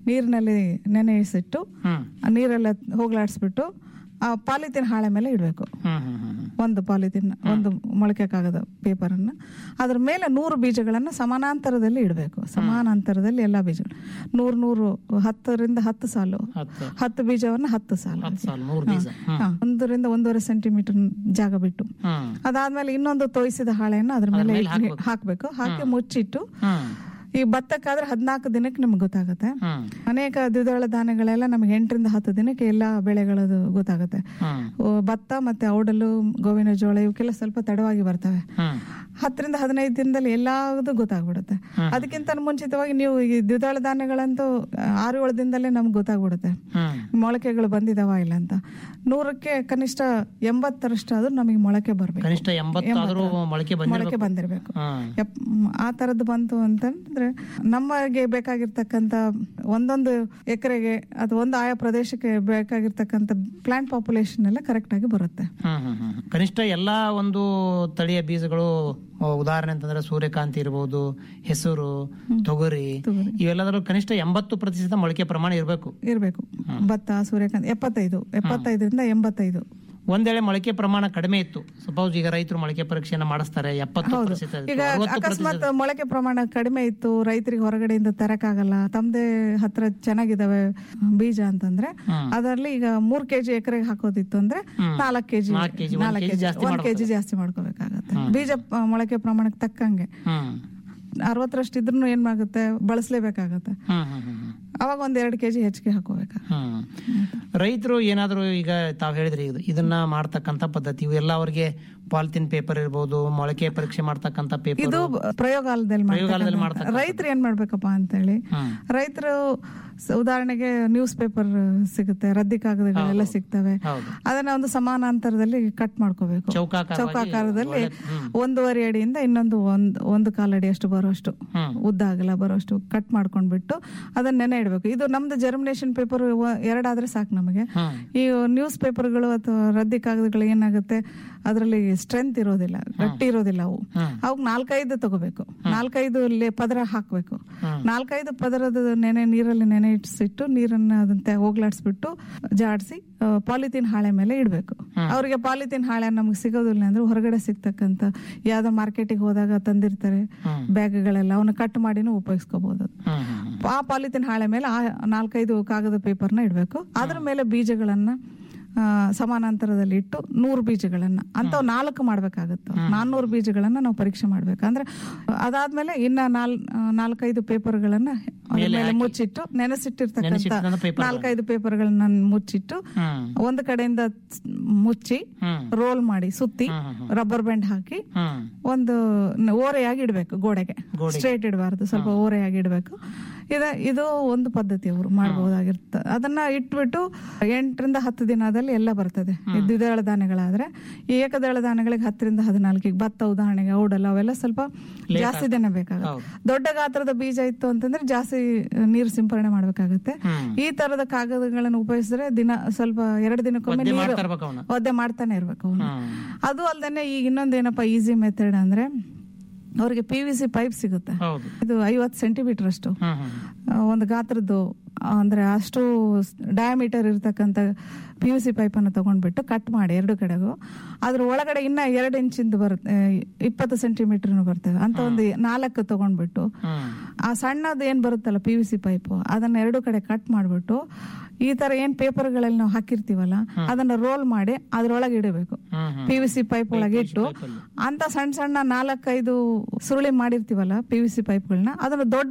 ನೀರಿನಲ್ಲಿ ನೆನೆಸಿಟ್ಟು ಹ್ಮ್ ಆ ನೀರೆಲ್ಲ ಹೋಗ್ಲಾಡಿಸ್ಬಿಟ್ಟು ಆ ಪಾಲಿಥಿನ್ ಹಾಳೆ ಮೇಲೆ ಇಡಬೇಕು ಹ್ಮ್ ಹ್ಮ್ ಹ್ಮ್ ಹ್ಮ್. ಒಂದು ಪಾಲಿಥಿನ್ ಒಂದು ಮೊಳಕೆ ಕಾಗದ ಪೇಪರನ್ನು ಅದ್ರ ಮೇಲೆ ನೂರು ಬೀಜಗಳನ್ನು ಸಮಾನಾಂತರದಲ್ಲಿ ಇಡಬೇಕು ಸಮಾನಾಂತರದಲ್ಲಿ ಎಲ್ಲ ಬೀಜಗಳು ನೂರು ನೂರು ಹತ್ತರಿಂದ ಹತ್ತು ಸಾಲು ಹತ್ತು ಹತ್ತು ಬೀಜವನ್ನು ಹತ್ತು ಸಾಲು ಹತ್ತು ಸಾಲ ನೂರು ಬೀಜ ಹ್ಮ್ ಹಾ, ಒಂದರಿಂದ ಒಂದೂವರೆ ಸೆಂಟಿಮೀಟರ್ ಜಾಗ ಬಿಟ್ಟು ಹ್ಮ್ ಅದಾದ್ಮೇಲೆ ಇನ್ನೊಂದು ತೋಯಿಸಿದ ಹಾಳೆಯನ್ನು ಅದ್ರ ಮೇಲೆ ಇಟ್ಟು- ಹಾಕ್ಬೇಕು ಹಾಕಿ ಮುಚ್ಚಿಟ್ಟು ಹ್ಮ್ ಈ ಭತ್ತಕ್ಕಾದ್ರೆ ಹದಿನಾಲ್ಕು ದಿನಕ್ಕೆ ನಿಮ್ಗೆ ಗೊತ್ತಾಗುತ್ತೆ ಹ್ಮ್ ಅನೇಕ ದ್ವಿದಳ ಧಾನ್ಯಗಳೆಲ್ಲ ನಮಗೆ ಎಂಟರಿಂದ ಹತ್ತು ದಿನಕ್ಕೆ ಎಲ್ಲ ಬೆಳೆಗಳದು ಗೊತ್ತಾಗುತ್ತೆ ಹ್ಮ್ ಓ, ಭತ್ತ ಮತ್ತೆ ಔಡಲು ಗೋವಿನ ಜೋಳ ಇವಕ್ಕೆಲ್ಲ ಸ್ವಲ್ಪ ತಡವಾಗಿ ಬರ್ತವೆ ಹ್ಮ್ ಹತ್ತರಿಂದ ಹದಿನೈದು ದಿನದಲ್ಲಿ ಎಲ್ಲಾವುದು ಗೊತ್ತಾಗ್ಬಿಡುತ್ತೆ ಅದಕ್ಕಿಂತ ಮುಂಚಿತವಾಗಿ ನೀವು ಈ ದ್ವಿದಳ ಧಾನ್ಯಗಳಂತೂ ಆ, ಆರು ಏಳು ದಿನದಲ್ಲೇ ನಮ್ಗೆ ಗೊತ್ತಾಗ್ಬಿಡುತ್ತೆ ಹ್ಮ್ ಮೊಳಕೆಗಳು ಬಂದಿದಾವ ಇಲ್ಲ ಅಂತ ನೂರಕ್ಕೆ ಕನಿಷ್ಠ ಎಂಬತ್ತರಷ್ಟಾದ್ರೂ ನಮಗೆ ಮೊಳಕೆ ಬರ್ಬೇಕು ಕನಿಷ್ಠ ಎಂಬತ್ತಾದ್ರೂ ಮೊಳಕೆ ಬಂದಿರ್ಬೇಕು ಮೊಳಕೆ ಬಂದಿರಬೇಕು ಹ್ಮ್ ಎಪ್- ಮ್, ಆ ತರದ್ದು ಬಂತು ಅಂತಂದ್ರೆ ನಮಗೆ ಬೇಕಾಗಿರ್ತಕ್ಕಂಥ ಒಂದೊಂದು ಎಕರೆಗೆ ಅಥವಾ ಒಂದು ಆಯಾ ಪ್ರದೇಶಕ್ಕೆ ಬೇಕಾಗಿರ್ತಕ್ಕಂಥ ಪ್ಲಾಂಟ್ ಪಾಪ್ಯುಲೇಷನ್ ಎಲ್ಲ ಕರೆಕ್ಟ್ ಆಗಿ ಬರುತ್ತೆ ಹ್ಮ್ ಹ್ಮ್ ಹ್ಮ್. ಕನಿಷ್ಠ ಎಲ್ಲಾ ಒಂದು ತಳಿಯ ಬೀಜಗಳು ಆ, ಉದಾಹರಣೆ ಅಂತಂದ್ರೆ ಸೂರ್ಯಕಾಂತಿ ಇರಬಹುದು ಹೆಸರು ತೊಗರಿ ಇವೆಲ್ಲದರಲ್ಲೂ ಕನಿಷ್ಠ ಎಂಬತ್ತು ಪ್ರತಿಶತ ಮೊಳಕೆ ಪ್ರಮಾಣ ಇರಬೇಕು ಇರಬೇಕು ಭತ್ತ ಸೂರ್ಯಕಾಂತಿ ಎಪ್ಪತ್ತೈದು ಎಪ್ಪತ್ತೈದರಿಂದ ಎಂಬತ್ತೈದು ಒಂದೇಳೆ ಮೊಳಕೆ ಪ್ರಮಾಣ ಕಡಿಮೆ ಇತ್ತು ಸಪೋಸ್ ಈಗ ರೈತರು ಮೊಳಕೆ ಪರೀಕ್ಷೆಯನ್ನ ಮಾಡಿಸ್ತಾರೆ ಎಪ್ಪತ್ತು ಪ್ರತಿಶತ ಇತ್ತು, ಈಗ ಅರವತ್ತು ಅಕಸ್ಮಾತ್ ಮೊಳಕೆ ಪ್ರಮಾಣ ಕಡಿಮೆ ಇತ್ತು ರೈತರಿಗೆ ಹೊರಗಡೆಯಿಂದ ತರಕಾಗಲ್ಲ ತಮ್ದೇ ಹತ್ರ ಚೆನ್ನಾಗಿದಾವೆ ಬೀಜ ಅಂತಂದ್ರೆ ಅದರಲ್ಲಿ ಈಗ ಮೂರ್ ಕೆಜಿ ಎಕರೆಗೆ ಹಾಕೋದಿತ್ತು ಅಂದ್ರೆ ನಾಲ್ಕು ಕೆಜಿ ನಾಲ್ಕು ಕೆಜಿ, ಒಂದ್ ನಾಲ್ಕು ಕೆಜಿ ಕೆಜಿ ಜಾಸ್ತಿ ಒಂದ್ ಕೆಜಿ ಜಾಸ್ತಿ ಮಾಡ್ಕೋಬೇಕಾಗತ್ತೆ ಬೀಜ ಪ- ಮೊಳಕೆ ಪ್ರಮಾಣಕ್ಕೆ ತಕ್ಕಂಗೆ ಹ್ಮ್ ಅರವತ್ತರಷ್ಟು ಇದ್ರೂ ಏನ್ ಆಗುತ್ತೆ ಬಳಸಲೇಬೇಕಾಗತ್ತೆ ಹ್ಮ್ ಹ್ಮ್ ಹ್ಮ್ ಹ್ಮ್. ಅವಾಗ ಒಂದ್ ಎರಡು ಕೆಜಿ ಹೆಚ್ಚಿಗೆ ಹಾಕೋಬೇಕಾಗ ಹ್ಮ್ ರೈತರು ಏನಾದ್ರು ಈಗ ತಾವ್ ಹೇಳಿದ್ರಿ ಇದು ಇದನ್ನ ಮಾಡ್ತಕ್ಕಂತ ಪದ್ಧತಿ ಇವೆಲ್ಲ ಅವ್ರಿಗೆ ಪಾಲಿಥಿನ್ ಪೇಪರ್ ಇರ್ಬೋದು ಮೊಳಕೆ ಪರೀಕ್ಷೆ ಮಾಡ್ತಕ್ಕಂತ ಪೇಪರ್ ಇದು ಪ್ರಯೋಗಾಲಯದಲ್ಲಿ ಪ್ರಯೋಗಾಲಯದಲ್ಲಿ ಮಾಡ್ತಕ್ಕಂಥ- ರೈತರು ಏನ್ ಮಾಡ್ಬೇಕಪ್ಪ ಅಂತ ಹೇಳಿ ಹ್ಮ್. ರೈತರು ಸ- ಉದಾಹರಣೆಗೆ ನ್ಯೂಸ್ ಪೇಪರ್ ಸಿಗುತ್ತೆ ರದ್ದಿ ಕಾಗದಗಳೆಲ್ಲ ಸಿಗ್ತವೆ ಹೌದು ಅದನ್ನ ಒಂದು ಸಮಾನಾಂತರದಲ್ಲಿ ಕಟ್ ಮಾಡ್ಕೋಬೇಕು ಚೌಕಾಕಾರವಾಗಿ ಚೌಕಾಕಾರದಲ್ಲಿ ಒಳ್ಳೆ- ಹ್ಮ್. ಒಂದೂವರೆ ಅಡಿಯಿಂದ ಇನ್ನೊಂದು ಒಂದ್ ಒಂದು ಕಾಲಡಿ ಅಷ್ಟು ಬರೋಷ್ಟು ಹ್ಮ್. ಉದ್ದ ಆಗಲ್ಲ ಬರೋಷ್ಟು ಕಟ್ ಮಾಡ್ಕೊಂಡ್ಬಿಟ್ಟು ಅದನ್ನ ನೆನೆ ಇಡಬೇಕು ಇದು ನಮ್ದು ಜರ್ಮಿನೇಷನ್ ಪೇಪರ್ ಎರಡಾದ್ರೆ ಸಾಕು ನಮಗೆ ಹ್ಮ್ ಈ ನ್ಯೂಸ್ ಪೇಪರ್ಗಳು ಅಥವಾ ರದ್ದಿ ಕಾಗದಗಳು ಏನಾಗುತ್ತೆ ಅದರಲ್ಲಿ ಸ್ಟ್ರೆಂತ್ ಇರೋದಿಲ್ಲ ಗಟ್ಟಿ ಇರೋದಿಲ್ಲ ಅವು ಹ್ಮ್. ಅವಾಗ ನಾಲ್ಕೈದು ತಗೋಬೇಕು ನಾಲ್ಕೈದು ಲೇ- ಪದರ ಹಾಕ್ಬೇಕು ಹ್ಮ್. ನಾಲ್ಕೈದು ಪದರದ ನೆನೆ ನೀರಲ್ಲಿ ನೆನೆ ಇಟ್ಸಿಟ್ಟು ನೀರನ್ನ ಅದಂತೆ ಹೋಗ್ಲಾಡ್ಸ್ಬಿಟ್ಟು ಜಾಡಿಸಿ ಪಾಲಿಥೀನ್ ಹಾಳೆ ಮೇಲೆ ಇಡಬೇಕು ಅವ್ರಿಗೆ ಪಾಲಿಥೀನ್ ಹಾಳೆ ನಮ್ಗೆ ಸಿಗೋದಿಲ್ಲ ಅಂದ್ರೆ ಹೊರಗಡೆ ಸಿಗ್ತಕ್ಕಂಥ ಯಾವ್ದೋ ಮಾರ್ಕೆಟಿಗೆ ಹೋದಾಗ ತಂದಿರ್ತಾರೆ ಹ್ಮ್. ಬ್ಯಾಗ್ಗಳೆಲ್ಲ ಅವನ್ನ ಕಟ್ ಮಾಡಿನೂ ಉಪಯೋಗಿಸ್ಕೋಬಹುದು ಅದು ಹ್ಮ್ ಹ್ಮ್ ಆ ಪಾಲಿಥಿನ್ ಹಾಳೆ ಮೇಲೆ ಆ ನಾಲ್ಕೈದು ಕಾಗದ ಪೇಪರ್ನ ಇಡಬೇಕು ಅದ್ರ ಮೇಲೆ ಬೀಜಗಳನ್ನ ಆ, ಸಮಾನಾಂತರದಲ್ಲಿ ಇಟ್ಟು ನೂರು ಬೀಜಗಳನ್ನ ಅಂತವ್ ನಾಲ್ಕು ಮಾಡ್ಬೇಕಾಗತ್ತೆ ನಾನ್ನೂರು ಬೀಜಗಳನ್ನ ನಾವು ಪರೀಕ್ಷೆ ಮಾಡ್ಬೇಕು ಅಂದ್ರೆ ಅದಾದ್ಮೇಲೆ ಇನ್ನ ನಾಲ್ ಆ, ನಾಲ್ಕೈದು ಪೇಪರ್ಗಳನ್ನ ಅದ್ರ ಮೇಲೆ ಮುಚ್ಚಿಟ್ಟು ನೆನೆಸಿಟ್ಟಿರ್ತಕ್ಕಂಥ ನೆನೆಸಿಟ್ಟಿರೋಂಥ paper ನಾಲ್ಕೈದು ಪೇಪರ್ಗಳನ್ನ ಮುಚ್ಚಿಟ್ಟು ಹ್ಮ್ ಒಂದು ಕಡೆಯಿಂದ ಮುಚ್ಚಿ ಹ್ಮ್ ರೋಲ್ ಮಾಡಿ ಸುತ್ತಿ ರಬ್ಬರ್ ಬ್ಯಾಂಡ್ ಹಾಕಿ ಹ್ಮ್ ಒಂದು ನ- ಓರೆಯಾಗಿ ಇಡಬೇಕು ಗೋಡೆಗೆ ಸ್ಟ್ರೇಟ್ ಇಡಬಾರ್ದು ಸ್ವಲ್ಪ ಓರೆಯಾಗಿ ಇಡಬೇಕು ಇದ ಇದು ಒಂದು ಪದ್ಧತಿ ಅವರು ಮಾಡಬಹುದಾಗಿರ್ತ ಅದನ್ನ ಇಟ್ಬಿಟ್ಟು ಎಂಟರಿಂದ ಹತ್ತು ದಿನದಲ್ಲಿ ಎಲ್ಲ ಬರ್ತದೆ ಈ ದ್ವಿದಳ ಧಾನ್ಯಗಳಾದ್ರೆ ಈ ಏಕದಳ ಧಾನ್ಯಗಳಿಗೆ ಹತ್ತರಿಂದ ಹದಿನಾಲ್ಕಿಗೆ ಭತ್ತ ಉದಾಹರಣೆಗೆ ಔಡಲ್ಲ ಅವೆಲ್ಲ ಸ್ವಲ್ಪ ಜಾಸ್ತಿ ದಿನ ಬೇಕಾಗುತ್ತೆ ದೊಡ್ಡ ಗಾತ್ರದ ಬೀಜ ಇತ್ತು ಅಂತಂದ್ರೆ ಜಾಸ್ತಿ ನೀರು ಸಿಂಪರಣೆ ಮಾಡ್ಬೇಕಾಗತ್ತೆ ಹ್ಮ್. ಈ ತರದ ಕಾಗದಗಳನ್ನು ಉಪಯೋಗಿಸಿದ್ರೆ ದಿನ ಸ್ವಲ್ಪ ಎರಡು ದಿನಕ್ಕೊಮ್ಮೆ ಒದ್ದೆ ನೀರು ಮಾಡ್ತಾ ಇರ್ಬೇಕು ಅವನ್ನ ಒದ್ದೆ ಮಾಡ್ತಾನೆ ಇರ್ಬೇಕು ಅವನು ಹ್ಮ್ ಅದು ಅಲ್ದೇನೆ ಈಗ ಇನ್ನೊಂದೇನಪ್ಪ ಈಸಿ ಮೆಥಡ್ ಅಂದ್ರೆ ಅವ್ರಿಗೆ ಪಿ ವಿ ಸಿ ಪೈಪ್ ಸಿಗುತ್ತೆ ಹೌದು ಇದು ಐವತ್ತು ಸೆಂಟಿಮೀಟರ್ ಅಷ್ಟು ಹ್ಮ್ ಹ್ಮ್ ಆ, ಒಂದು ಗಾತ್ರದ್ದು ಅಂದ್ರೆ ಅಷ್ಟು ಡಯಾಮೀಟರ್ ಇರ್ತಕ್ಕಂಥ ಪಿ ಯು ಸಿ ಪೈಪನ್ನು ತಗೊಂಡ್ಬಿಟ್ಟು ಕಟ್ ಮಾಡಿ ಎರಡು ಕಡೆಗೂ ಅದ್ರ ಒಳಗಡೆ ಇನ್ನ ಎರಡು ಇಂಚಿಂದ ಬರುತ್ತೆ ಆ, ಇಪ್ಪತ್ತು ಸೆಂಟಿಮೀಟರ್ ಬರ್ತವೆ ಅಂತ ಒಂದು ನಾಲ್ಕು ತಗೊಂಡ್ಬಿಟ್ಟು ಹ್ಮ್ ಆ ಸಣ್ಣದು ಏನ್ ಬರುತ್ತಲ್ಲ ಪಿ ಯು ಸಿ ಪೈಪ್ ಅದನ್ನ ಎರಡು ಕಡೆ ಕಟ್ ಮಾಡ್ಬಿಟ್ಟು ಈ ತರ ಏನ್ ಪೇಪರ್ಗಳಲ್ಲಿ ನಾವು ಹಾಕಿರ್ತೀವಲ್ಲ ಅದನ್ನ ರೋಲ್ ಮಾಡಿ ಅದ್ರೊಳಗೆ ಇಡಬೇಕು ಹ್ಮ್ ಹ್ಮ್ ಪಿ ವಿ ಸಿ ಪೈಪ್ ಒಳಗೆ ಇಟ್ಟು ಅಂತ ಸಣ್ಣ ಸಣ್ಣ ನಾಲ್ಕೈದು ಸುರುಳಿ ಮಾಡಿರ್ತೀವಲ್ಲ ಪಿ ವಿ ಸಿ ಪೈಪ್ಗಳನ್ನ ಅದನ್ನ ದೊಡ್ಡ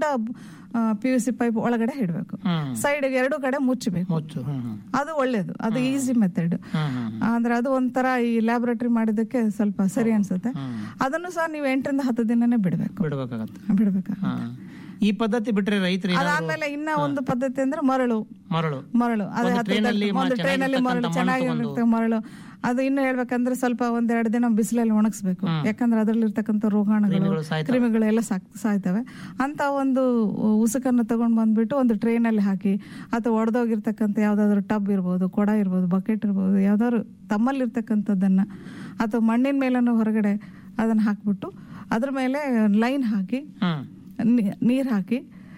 ಪಿ ಯು ಸಿ ಪೈಪ್ ಒಳಗಡೆ ಇಡಬೇಕು ಹ್ಮ್ ಸೈಡ್ ಎರಡು ಕಡೆ ಮುಚ್ಚಬೇಕು ಮುಚ್ಚು ಹ್ಮ್ ಹ್ಮ್ ಅದು ಒಳ್ಳೇದು ಅದು ಈಸಿ ಮೆಥಡ್ ಹ್ಮ್ ಹ್ಮ್ ಅಂದ್ರೆ ಅದು ಒಂಥರ ಈ ಲ್ಯಾಬೊರೇಟರಿ ಮಾಡಿದಕ್ಕೆ ಸ್ವಲ್ಪ ಸರಿ ಅನ್ಸುತ್ತೆ ಅದನ್ನು ಸಹ ನೀವು ಎಂಟರಿಂದ ಹತ್ತು ದಿನನೇ ಬಿಡ್ಬೇಕು ಬಿಡ್ಬೇಕಾಗತ್ತೆ ಬಿಡ್ಬೇಕು ಹಾ. ಈ ಪದ್ಧತಿ ಬಿಟ್ರೆ ರೈತರು ಏನಾದ್ರು ಅದಾದ್ಮೇಲೆ ಇನ್ನ ಒಂದು ಪದ್ಧತಿ ಅಂದ್ರೆ ಮರಳು ಮರಳು ಮರಳು ಅದೇ ಒಂದು ಹತ್ತಿರದಲ್ಲಿ ಟ್ರೈನಲ್ಲಿ ಮ- ಒಂದು ಟ್ರೈನಲ್ಲಿ ಮರಳು ಚೆನ್ನಾಗಿರ್ತಕ್ಕಂಥ ಮಣ್ಣು ಚೆನ್ನಾಗಿರುತ್ತೆ ಮರಳು ಅದು ಇನ್ನು ಹೇಳ್ಬೇಕಂದ್ರೆ ಸ್ವಲ್ಪ ಒಂದೆರಡು ದಿನ ಬಿಸಿಲಲ್ಲಿ ಒಣಗಿಸ್ಬೇಕು ಯಾಕಂದ್ರೆ ಅದ್ರಲ್ಲಿರ್ತಕ್ಕಂಥ ರೋಗಾಣುಗಳು ಕ್ರಿಮಿಗಳು ಸಾಯ್ತವೆ. ಕ್ರಿಮಿಗಳು ಎಲ್ಲ ಸಾಕ್ ಸಾಯ್ತವೆ ಅಂತ ಒಂದು ಉಸುಕನ್ನು ತಗೊಂಡ್ ಬಂದ್ಬಿಟ್ಟು ಒಂದು ಟ್ರೈನಲ್ಲಿ ಹಾಕಿ ಅಥವಾ ಒಡೆದೋಗಿರ್ತಕ್ಕಂಥ ಯಾವ್ದಾದ್ರು ಟಬ್ ಇರ್ಬೋದು ಕೊಡ ಇರ್ಬೋದು ಬಕೆಟ್ ಇರ್ಬೋದು ಯಾವ್ದಾದ್ರು ತಮ್ಮಲ್ಲಿರ್ತಕ್ಕಂಥದ್ದನ್ನ ಅಥವಾ ಮಣ್ಣಿನ ಮೇಲೂ ಹೊರಗಡೆ ಅದನ್ನ ಹಾಕ್ಬಿಟ್ಟು ಅದ್ರ ಮೇಲೆ ಲೈನ್ ಹಾಕಿ ಹ್ಮ್ ನೀರ್ ಹಾಕಿ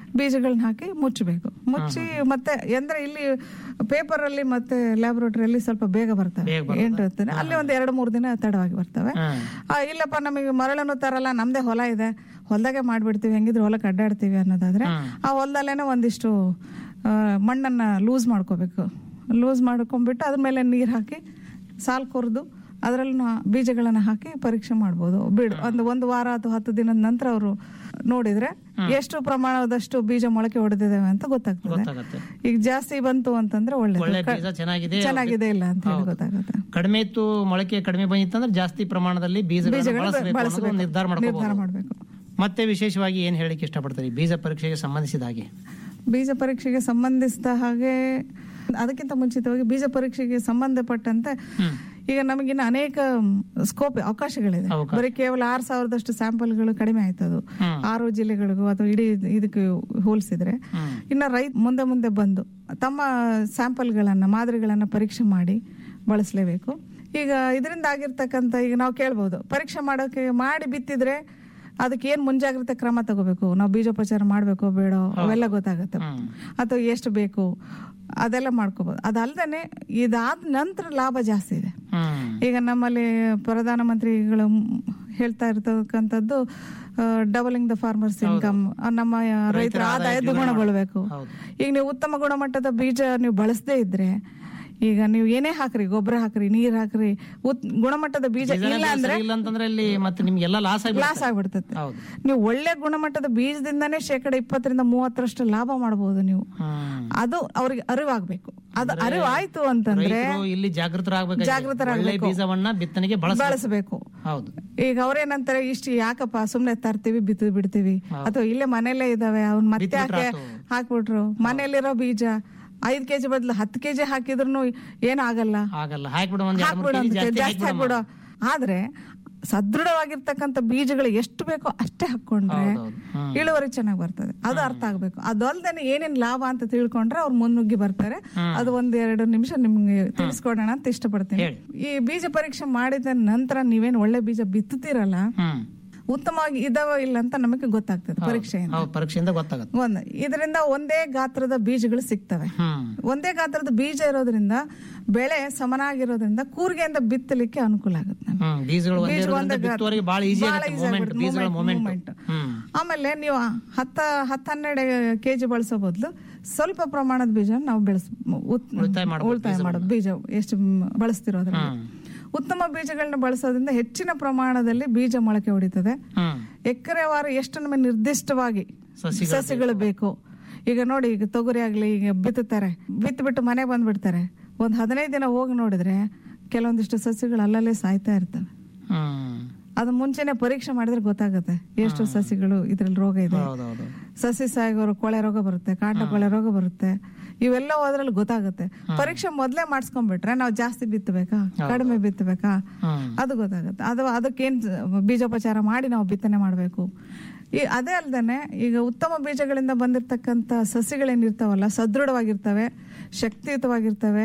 ಬೀಜಗಳನ್ನ ಹಾಕಿ ಮುಚ್ಚಬೇಕು ಮುಚ್ಚಿ ಮತ್ತೆ ಅಂದ್ರೆ ಇಲ್ಲಿ ಪೇಪರ್ ಅಲ್ಲಿ ಮತ್ತೆ ಲ್ಯಾಬೊರೇಟರಿಯಲ್ಲಿ ಸ್ವಲ್ಪ ಬೇಗ ಬರ್ತವೆ ಬೇಗ ಬರ್ತದೆ. ಎಂಟು ಹತ್ತು ದಿನ ಅಲ್ಲಿ ಒಂದ್ ಎರಡು ಮೂರು ದಿನ ತಡವಾಗಿ ಬರ್ತವೆ ಹ್ಮ್. ಆ, ಇಲ್ಲಪ್ಪ ನಮಗೆ ಮರಳನ್ನು ತರಲ್ಲ ನಮ್ದೇ ಹೊಲ ಇದೆ ಹೊಲದಾಗೆ ಮಾಡ್ಬಿಡ್ತೀವಿ ಹೆಂಗಿದ್ರು ಹೊಲಕ್ಕೆ ಅಡ್ಡಾಡ್ತೀವಿ ಅನ್ನೋದಾದ್ರೆ ಆ ಹೊಲದಲ್ಲೇನೆ ಒಂದಿಷ್ಟು ಆ, ಮಣ್ಣನ್ನ ಲೂಸ್ ಮಾಡ್ಕೋಬೇಕು ಲೂಸ್ ಮಾಡ್ಕೊಂಡ್ಬಿಟ್ಟು ಅದ್ರ ಮೇಲೆ ನೀರು ಹಾಕಿ ಸಾಲ್ ಕೊರೆದು ಅದರಲ್ಲಿ ಬೀಜಗಳನ್ನ ಹಾಕಿ ಪರೀಕ್ಷೆ ಮಾಡ್ಬೋದು ಬಿಡ್ ಒಂದು ಒಂದು ವಾರ ಅಥವಾ ಹತ್ತು ದಿನದ ನಂತರ ಅವರು ನೋಡಿದ್ರೆ ಎಷ್ಟು ಪ್ರಮಾಣದಷ್ಟು ಬೀಜ ಮೊಳಕೆ ಹೊಡೆದಿದ್ದಾವೆ ಅಂತ ಗೊತ್ತಾಗ್ತದೆ ಗೊತ್ತಾಗತ್ತೆ ಈಗ ಜಾಸ್ತಿ ಬಂತು ಅಂತಂದ್ರೆ ಒಳ್ಳೆ ಒಳ್ಳೆ ಬೀಜ ಚೆನ್ನಾಗಿದೆ ಚೆನ್ನಾಗಿದೆ ಇಲ್ಲ ಅಂತ ಹೇಳಿ ಗೊತ್ತಾಗುತ್ತೆ ಕಡಿಮೆ ಇತ್ತು ಮೊಳಕೆ ಕಡಿಮೆ ಬಂದಿತ್ತಂದ್ರೆ ಜಾಸ್ತಿ ಪ್ರಮಾಣದಲ್ಲಿ ಬೀಜಗಳನ್ನು ಬೀಜಗಳನ್ನ ಬಳಸಬೇಕು ಅನ್ನೋದು ಬಳಸಬೇಕು. ನಿರ್ಧಾರ ನಿರ್ಧಾರ ಮಾಡ್ಕೋಬಹುದು ಮಾಡಬೇಕು ಮತ್ತೆ ವಿಶೇಷವಾಗಿ ಏನ್ ಹೇಳಿಕ್ಕೆ ಇಷ್ಟಪಡ್ತಾರೆ ಬೀಜ ಪರೀಕ್ಷೆಗೆ ಸಂಬಂಧಿಸಿದ ಹಾಗೆ ಬೀಜ ಪರೀಕ್ಷೆಗೆ ಸಂಬಂಧಿಸಿದ ಹಾಗೆ ಅದಕ್ಕಿಂತ ಮುಂಚಿತವಾಗಿ ಬೀಜ ಪರೀಕ್ಷೆಗೆ ಸಂಬಂಧಪಟ್ಟಂತೆ ಈಗ ನಮಗಿನ್ನ ಅನೇಕ ಸ್ಕೋಪ್ ಅವಕಾಶಗಳಿದೆ ಅವಕಾಶ. ಬರೀ ಕೇವಲ ಆರ್ ಸಾವಿರದಷ್ಟು ಸ್ಯಾಂಪಲ್ಗಳು ಕಡಿಮೆ ಆಯ್ತದು ಆರು ಜಿಲ್ಲೆಗಳಿಗೂ ಅಥವಾ ಇಡೀ ಇದಕ್ಕೆ ಹೋಲಿಸಿದ್ರೆ ಇನ್ನ ರೈತ ಮುಂದೆ ಮುಂದೆ ಬಂದು ತಮ್ಮ ಸ್ಯಾಂಪಲ್ಗಳನ್ನ ಮಾದರಿಗಳನ್ನ ಪರೀಕ್ಷೆ ಮಾಡಿ ಬಳಸಲೇಬೇಕು ಈಗ ಇದರಿಂದ ಆಗಿರ್ತಕ್ಕಂಥ ಈಗ ನಾವು ಕೇಳ್ಬೋದು ಪರೀಕ್ಷೆ ಮಾಡೋಕೆ ಮಾಡಿ ಬಿತ್ತಿದ್ರೆ ಅದಕ್ಕೆ ಏನ್ ಮುಂಜಾಗ್ರತೆ ಕ್ರಮ ತಗೋಬೇಕು ನಾವು ಬೀಜೋಪಚಾರ ಮಾಡ್ಬೇಕೋ ಬೇಡ ಅವೆಲ್ಲ ಗೊತ್ತಾಗತ್ತೆ ಅಥವಾ ಎಷ್ಟು ಬೇಕು ಅದೆಲ್ಲ ಮಾಡ್ಕೋಬಹುದು ಅದಲ್ದೇನೆ ಇದಾದ ನಂತರ ಲಾಭ ಜಾಸ್ತಿ ಇದೆ ಹ್ಮ್ ಈಗ ನಮ್ಮಲ್ಲಿ ಪ್ರಧಾನಮಂತ್ರಿಗಳು ಮ್- ಹೇಳ್ತಾ ಇರ್ತಕ್ಕಂಥದ್ದು ಡಬಲಿಂಗ್ ದ ಫಾರ್ಮರ್ಸ್ ಇನ್ಕಮ್ ನಮ್ಮ ರೈತರ ಆದಾಯ ದ್ವಿಗುಣಗೊಳ್ಬೇಕು ಹೌದು. ಈಗ ನೀವು ಉತ್ತಮ ಗುಣಮಟ್ಟದ ಬೀಜ ನೀವು ಬಳಸದೇ ಇದ್ರೆ ಈಗ ನೀವು ಏನೇ ಹಾಕ್ರಿ ಗೊಬ್ಬರ ಹಾಕ್ರಿ ನೀರ್ ಹಾಕ್ರಿ ಉತ್- ಗುಣಮಟ್ಟದ ಬೀಜ ಇಲ್ಲ ಅಂದ್ರೆ ಇಲ್ಲ ಅಂತಂದ್ರೆ ಅಲ್ಲಿ ಮತ್ತೆ ನಿಮ್ಗೆಲ್ಲ ಲಾಸ್ ಆಗಿ ಲಾಸ್ ಆಗ್ಬಿಡ್ತದೆ ಹೌದು ನೀವು ಒಳ್ಳೆ ಗುಣಮಟ್ಟದ ಬೀಜದಿಂದಾನೇ ಶೇಕಡ ಇಪ್ಪತ್ತರಿಂದ ಮೂವತ್ತರಷ್ಟು ಲಾಭ ಮಾಡಬಹುದು ನೀವು ಹ್ಮ್ ಅದು ಅವ್ರಿಗೆ ಅರಿವಾಗ್ಬೇಕು ಅದು ಅರಿವಾಯ್ತು ಅಂತಂದ್ರೆ ರೈತರು ಇಲ್ಲಿ ಜಾಗೃತರಾಗಬೇಕು ಜಾಗೃತರಾಗ್ಬೇಕು. ಒಳ್ಳೆ ಬೀಜವನ್ನ ಬಿತ್ತನೆಗೆ ಬಳಸ ಬಳಸಬೇಕು ಹೌದು ಈಗ ಅವ್ರೇನಂತಾರೆ ಇಷ್ಟು ಯಾಕಪ್ಪ ಸುಮ್ನೆ ತರ್ತೀವಿ ಬಿತ್ತು ಬಿಡ್ತೀವಿ ಅಥವಾ ಇಲ್ಲೇ ಮನೆಯಲ್ಲೇ ಇದಾವೆ ಅವ್ನ್ ಮತ್ತೆ ಬಿತ್ಬಿಟ್ರೆ ಯಾಕೆ ಆತು. ಹಾಕ್ಬಿಟ್ರು ಮನೆಯಲ್ಲಿರೋ ಬೀಜ ಐದ್ ಕೆಜಿ ಬದಲು ಹತ್ತು ಕೆಜಿ ಹಾಕಿದ್ರು ಏನಾಗಲ್ಲ ಆಗಲ್ಲ ಹಾಕ್ಬಿಡು ಒಂದ್ ಎರಡ್ ಮೂರು ಹಾಕ್ಬಿಡು ಕೆಜಿ ಅಂತ ಜಾಸ್ತಿ ಜಾಸ್ತಿ ಹಾಕ್ಬಿಡು ಹಾಕ್ಬಿಡು ಆದ್ರೆ ಸದೃಢವಾಗಿರ್ತಕ್ಕಂಥ ಬೀಜಗಳು ಎಷ್ಟು ಬೇಕೋ ಅಷ್ಟೇ ಹಾಕೊಂಡ್ರೆ ಹೌದೌದು. ಹ್ಮ್. ಇಳುವರಿ ಚೆನ್ನಾಗಿ ಬರ್ತದೆ ಅದು ಅರ್ಥ ಆಗ್ಬೇಕು ಅದಲ್ದೇನೆ ಏನೇನ್ ಲಾಭ ಅಂತ ತಿಳ್ಕೊಂಡ್ರೆ ಅವ್ರು ಮುನ್ನುಗ್ಗಿ ಬರ್ತಾರೆ ಅದು ಒಂದ್ ಎರಡು ನಿಮಿಷ ನಿಮ್ಗೆ ತಿಳಿಸ್ಕೊಡೋಣ ಅಂತ ಇಷ್ಟಪಡ್ತೀನಿ ಹೇಳಿ. ಈ ಬೀಜ ಪರೀಕ್ಷೆ ಮಾಡಿದ ನಂತರ ನೀವೇನ್ ಒಳ್ಳೆ ಬೀಜ ಬಿತ್ತುತ್ತೀರಲ್ಲ ಹ್ಮ್ ಉತ್ತಮವಾಗಿ ಇದಾವ ಇಲ್ಲ ಅಂತ ನಮಗೆ ಗೊತ್ತಾಗ್ತದೆ ಪರೀಕ್ಷೆಯಿಂದ ಹೌದು ಪರೀಕ್ಷೆಯಿಂದ ಗೊತ್ತಾಗತ್ತೆ ಒಂದು ಇದರಿಂದ ಒಂದೇ ಗಾತ್ರದ ಬೀಜಗಳು ಸಿಗ್ತವೆ ಹ್ಮ್ ಒಂದೇ ಗಾತ್ರದ ಬೀಜ ಇರೋದ್ರಿಂದ ಬೆಳೆ ಸಮನಾಗಿರೋದ್ರಿಂದ ಕೂರ್ಗೆಯಿಂದ ಬಿತ್ತಲಿಕ್ಕೆ ಅನುಕೂಲ ಆಗುತ್ತೆ ನಮ್ಗೆ. ಹ್ಮ್ ಬೀಜಗಳು ಒಂದೇ ಬೀಜ ಇರೋದ್ರಿಂದ ಒಂದೇ ಗಾತ್ರ- ಬಿತ್ತುವವರೆಗೆ ಬಹಳ ಈಸಿ ಬಹಳ ಆಗುತ್ತೆ easy ಮೂಮೆಂಟ್ ಆಗ್ಬಿಡುತ್ತೆ, ಬೀಜಗಳ movement, ಮೂಮೆಂಟ್ movement. ಹ್ಮ್ ಆಮೇಲೆ ನೀವು ಹತ್ತ ಹತ್ತು ಹನ್ನೆರಡು ಕೆಜಿ ಬಳಸೋ ಬದಲು ಸ್ವಲ್ಪ ಪ್ರಮಾಣದ ಬೀಜ ನಾವು ಬೆಳೆಸ್ ಉತ್- ಉಳಿತಾಯ ಮಾಡ್ಬೋದು ಉಳಿತಾಯ ಮಾಡೋದು ಬೀಜ ಎಷ್ಟು ಮ್- ಬಳಸ್ತಿರೋದ್ರಲ್ಲಿ ಉತ್ತಮ ಬೀಜಗಳನ್ನ ಬಳಸೋದ್ರಿಂದ ಹೆಚ್ಚಿನ ಪ್ರಮಾಣದಲ್ಲಿ ಬೀಜ ಮೊಳಕೆ ಹೊಡಿತದೆ ಹ್ಮ್ ಎಕರೆವಾರು ಎಷ್ಟು ನಮಗೆ ನಿರ್ದಿಷ್ಟವಾಗಿ ಸಸಿಗಳು ಸಸಿಗಳು ಬೇಕು ಈಗ ನೋಡಿ ಈಗ ತೊಗರಿ ಆಗ್ಲಿ ಈಗ ಬಿತ್ತುತ್ತಾರೆ ಬಿತ್ತು ಬಿಟ್ಟು ಮನೆಗೆ ಬಂದ್ಬಿಡ್ತಾರೆ ಒಂದ್ ಹದಿನೈದು ದಿನ ಹೋಗಿ ನೋಡಿದ್ರೆ ಕೆಲವೊಂದಿಷ್ಟು ಸಸಿಗಳು ಅಲ್ಲಲ್ಲೇ ಸಾಯ್ತಾ ಇರ್ತವೆ ಹ್ಮ್ ಅದು ಮುಂಚೆನೆ ಪರೀಕ್ಷೆ ಮಾಡಿದ್ರೆ ಗೊತ್ತಾಗುತ್ತೆ ಎಷ್ಟು ಸಸಿಗಳು ಇದ್ರಲ್ಲಿ ರೋಗ ಇದೆ ಹೌದೌದು ಸಸಿ ಸಾಯಿಗೋರು ಕೊಳೆ ರೋಗ ಬರುತ್ತೆ ಕಾಂಡ ಕೊಳೆ ರೋಗ ಬರುತ್ತೆ ಇವೆಲ್ಲ ಅದ್ರಲ್ಲಿ ಗೊತ್ತಾಗುತ್ತೆ ಪರೀಕ್ಷೆ ಮೊದ್ಲೇ ಮಾಡಿಸ್ಕೊಂಡ್ಬಿಟ್ರೆ ನಾವು ಜಾಸ್ತಿ ಬಿತ್ತಬೇಕಾ ಕಡಿಮೆ ಬಿತ್ತಬೇಕಾ ಹ್ಮ್ ಅದು ಗೊತ್ತಾಗುತ್ತೆ ಅದು ಅದಕ್ಕೇನ್ ಬೀಜೋಪಚಾರ ಮಾಡಿ ನಾವು ಬಿತ್ತನೆ ಮಾಡಬೇಕು ಈ ಅದೇ ಅಲ್ದೇನೆ ಈಗ ಉತ್ತಮ ಬೀಜಗಳಿಂದ ಬಂದಿರತಕ್ಕಂತ ಸಸಿಗಳೇನಿರ್ತಾವಲ್ಲ ಸದೃಢವಾಗಿರ್ತವೆ ಶಕ್ತಿಯುತವಾಗಿರ್ತವೆ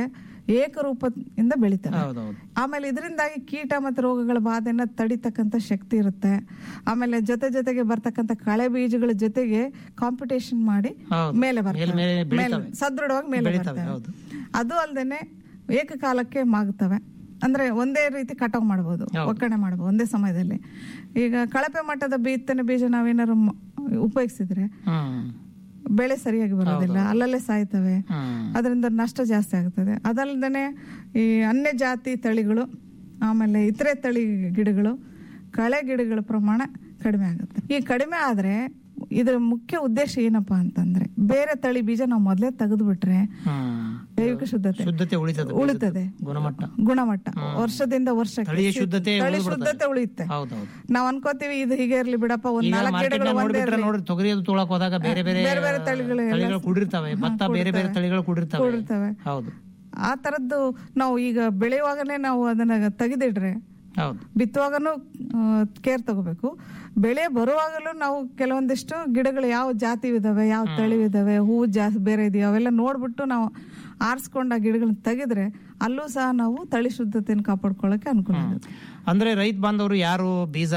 ಏಕರೂಪದಿಂದ ಬೆಳಿತವೆ ಹೌದೌದು ಆಮೇಲೆ ಇದರಿಂದಾಗಿ ಕೀಟ ಮತ್ತು ರೋಗಗಳ ಬಾಧೆನ ತಡಿತಕ್ಕಂತ ಶಕ್ತಿ ಇರುತ್ತೆ ಆಮೇಲೆ ಜೊತೆ ಜೊತೆಗೆ ಬರ್ತಕ್ಕಂತ ಕಳೆ ಬೀಜಗಳ ಜೊತೆಗೆ ಕಾಂಪಿಟೇಷನ್ ಮಾಡಿ ಹೌದು. ಮೇಲೆ ಮೇಲೆ ಬರ್ತವೆ ಮೇಲೆ ಮೇಲೆ ಬೆಳಿತವೆ. ಸದೃಢವಾಗಿ ಮೇಲೆ ಬೆಳಿತವೆ, ಬರ್ತವೆ ಹೌದು. ಅದು ಅಲ್ದೇನೆ ಏಕಕಾಲಕ್ಕೆ ಮಾಗುತ್ತವೆ ಅಂದ್ರೆ ಒಂದೇ ರೀತಿ ಕಟಾವ್ ಮಾಡಬಹುದು ಒಕ್ಕಣೆ ಮಾಡಬಹುದು ಒಂದೇ ಸಮಯದಲ್ಲಿ ಈಗ ಕಳಪೆ ಮಟ್ಟದ ಬಿತ್ತನೆ ಬೀಜ ನಾವೇನಾದ್ರು ಮ- ಉಪಯೋಗಿಸಿದ್ರೆ ಹ್ಮ್ ಬೆಳೆ ಸರಿಯಾಗಿ ಬರೋದಿಲ್ಲ ಅಲ್ಲಲ್ಲೇ ಸಾಯ್ತವೆ ಹ್ಮ್ ಅದರಿಂದ ನಷ್ಟ ಜಾಸ್ತಿ ಆಗ್ತದೆ ಅದಲ್ಲದೆ ಈ ಅನ್ಯ ಜಾತಿ ತಳಿಗಳು ಆಮೇಲೆ ಇತರೆ ತಳಿ ಗಿಡಗಳು ಕಳೆ ಗಿಡಗಳ ಪ್ರಮಾಣ ಕಡಿಮೆ ಆಗುತ್ತೆ ಈ ಕಡಿಮೆ ಆದ್ರೆ ಇದರ ಮುಖ್ಯ ಉದ್ದೇಶ ಏನಪ್ಪಾ ಅಂತಂದ್ರೆ ಬೇರೆ ತಳಿ ಬೀಜ ನಾವು ಮೊದಲೇ ತೆಗೆದು ಬಿಟ್ರೆ ಹ್ಮ್ ಜೈವಿಕ ಶುದ್ಧತೆ ಶುದ್ಧತೆ ಉಳಿತದೆ ಉಳಿತದೆ ಗುಣಮಟ್ಟ ಗುಣಮಟ್ಟ ವರ್ಷದಿಂದ ವರ್ಷ ತಳಿಯ ಶುದ್ಧತೆ ತಳಿ ಉಳ್ದ್ಬಿಡ್ತದೆ. ಶುದ್ಧತೆ ಉಳಿಯುತ್ತೆ ಹೌದೌದು ನಾವ್ ಅನ್ಕೋತೀವಿ ಇದು ಹೀಗೆ ಇರ್ಲಿ ಬಿಡಪ್ಪ ಒಂದ್ ಈಗ ನಾಲ್ಕು ಮಾರ್ಕೆಟ್ ಗಿಡಗಳು ಒಂದೇ ನೋಡ್ಬಿಟ್ರೆ ಇರ್ಲಿ. ನೋಡ್ರಿ ತೊಗರಿ ಅದು ತೊಳಕ್ ಹೋದಾಗ ಬೇರೆ ಬೇರೆ ಬೇರೆ ಬೇರೆ ತಳಿಗಳು ಎಲ್ಲ ತಳಿಗಳು ಕೂಡಿರ್ತವೆ ಭತ್ತ ಬೇರೆ ಬೇರೆ ತಳಿಗಳು ಕೂಡಿರ್ತವೆ ಕೂಡಿರ್ತವೆ. ಹೌದು ಆ ತರದ್ದು ನಾವು ಈಗ ಬೆಳೆಯುವಾಗಲೇ ನಾವು ಅದನ್ನ ತೆಗೆದಿಡ್ರೆ ಹೌದು ಬಿತ್ತುವಾಗನು ಕೇರ್ ತಗೋಬೇಕು ಬೆಳೆ ಬರುವಾಗಲೂ ನಾವು ಕೆಲವೊಂದಿಷ್ಟು ಗಿಡಗಳು ಯಾವ ಜಾತಿ ಇದಾವೆ ಯಾವ ತಳಿ ಇದಾವೆ ಹೂವು ಜಾಸ್ತಿ ಬೇರೆ ಇದೆಯೋ ಅವೆಲ್ಲ ನೋಡ್ಬಿಟ್ಟು ನಾವು ಆರಿಸ್ಕೊಂಡ ಗಿಡಗಳನ್ನ ತೆಗೆದ್ರೆ ಅಲ್ಲೂ ಸಹ ನಾವು ತಳಿ ಶುದ್ಧತೆಯನ್ನು ಕಾಪಾಡ್ಕೊಳ್ಳೋಕೆ ಅನುಕೂಲ ಆಗುತ್ತೆ ಅಂದ್ರೆ ರೈತ ಬಾಂಧವರು ಯಾರು ಬೀಜ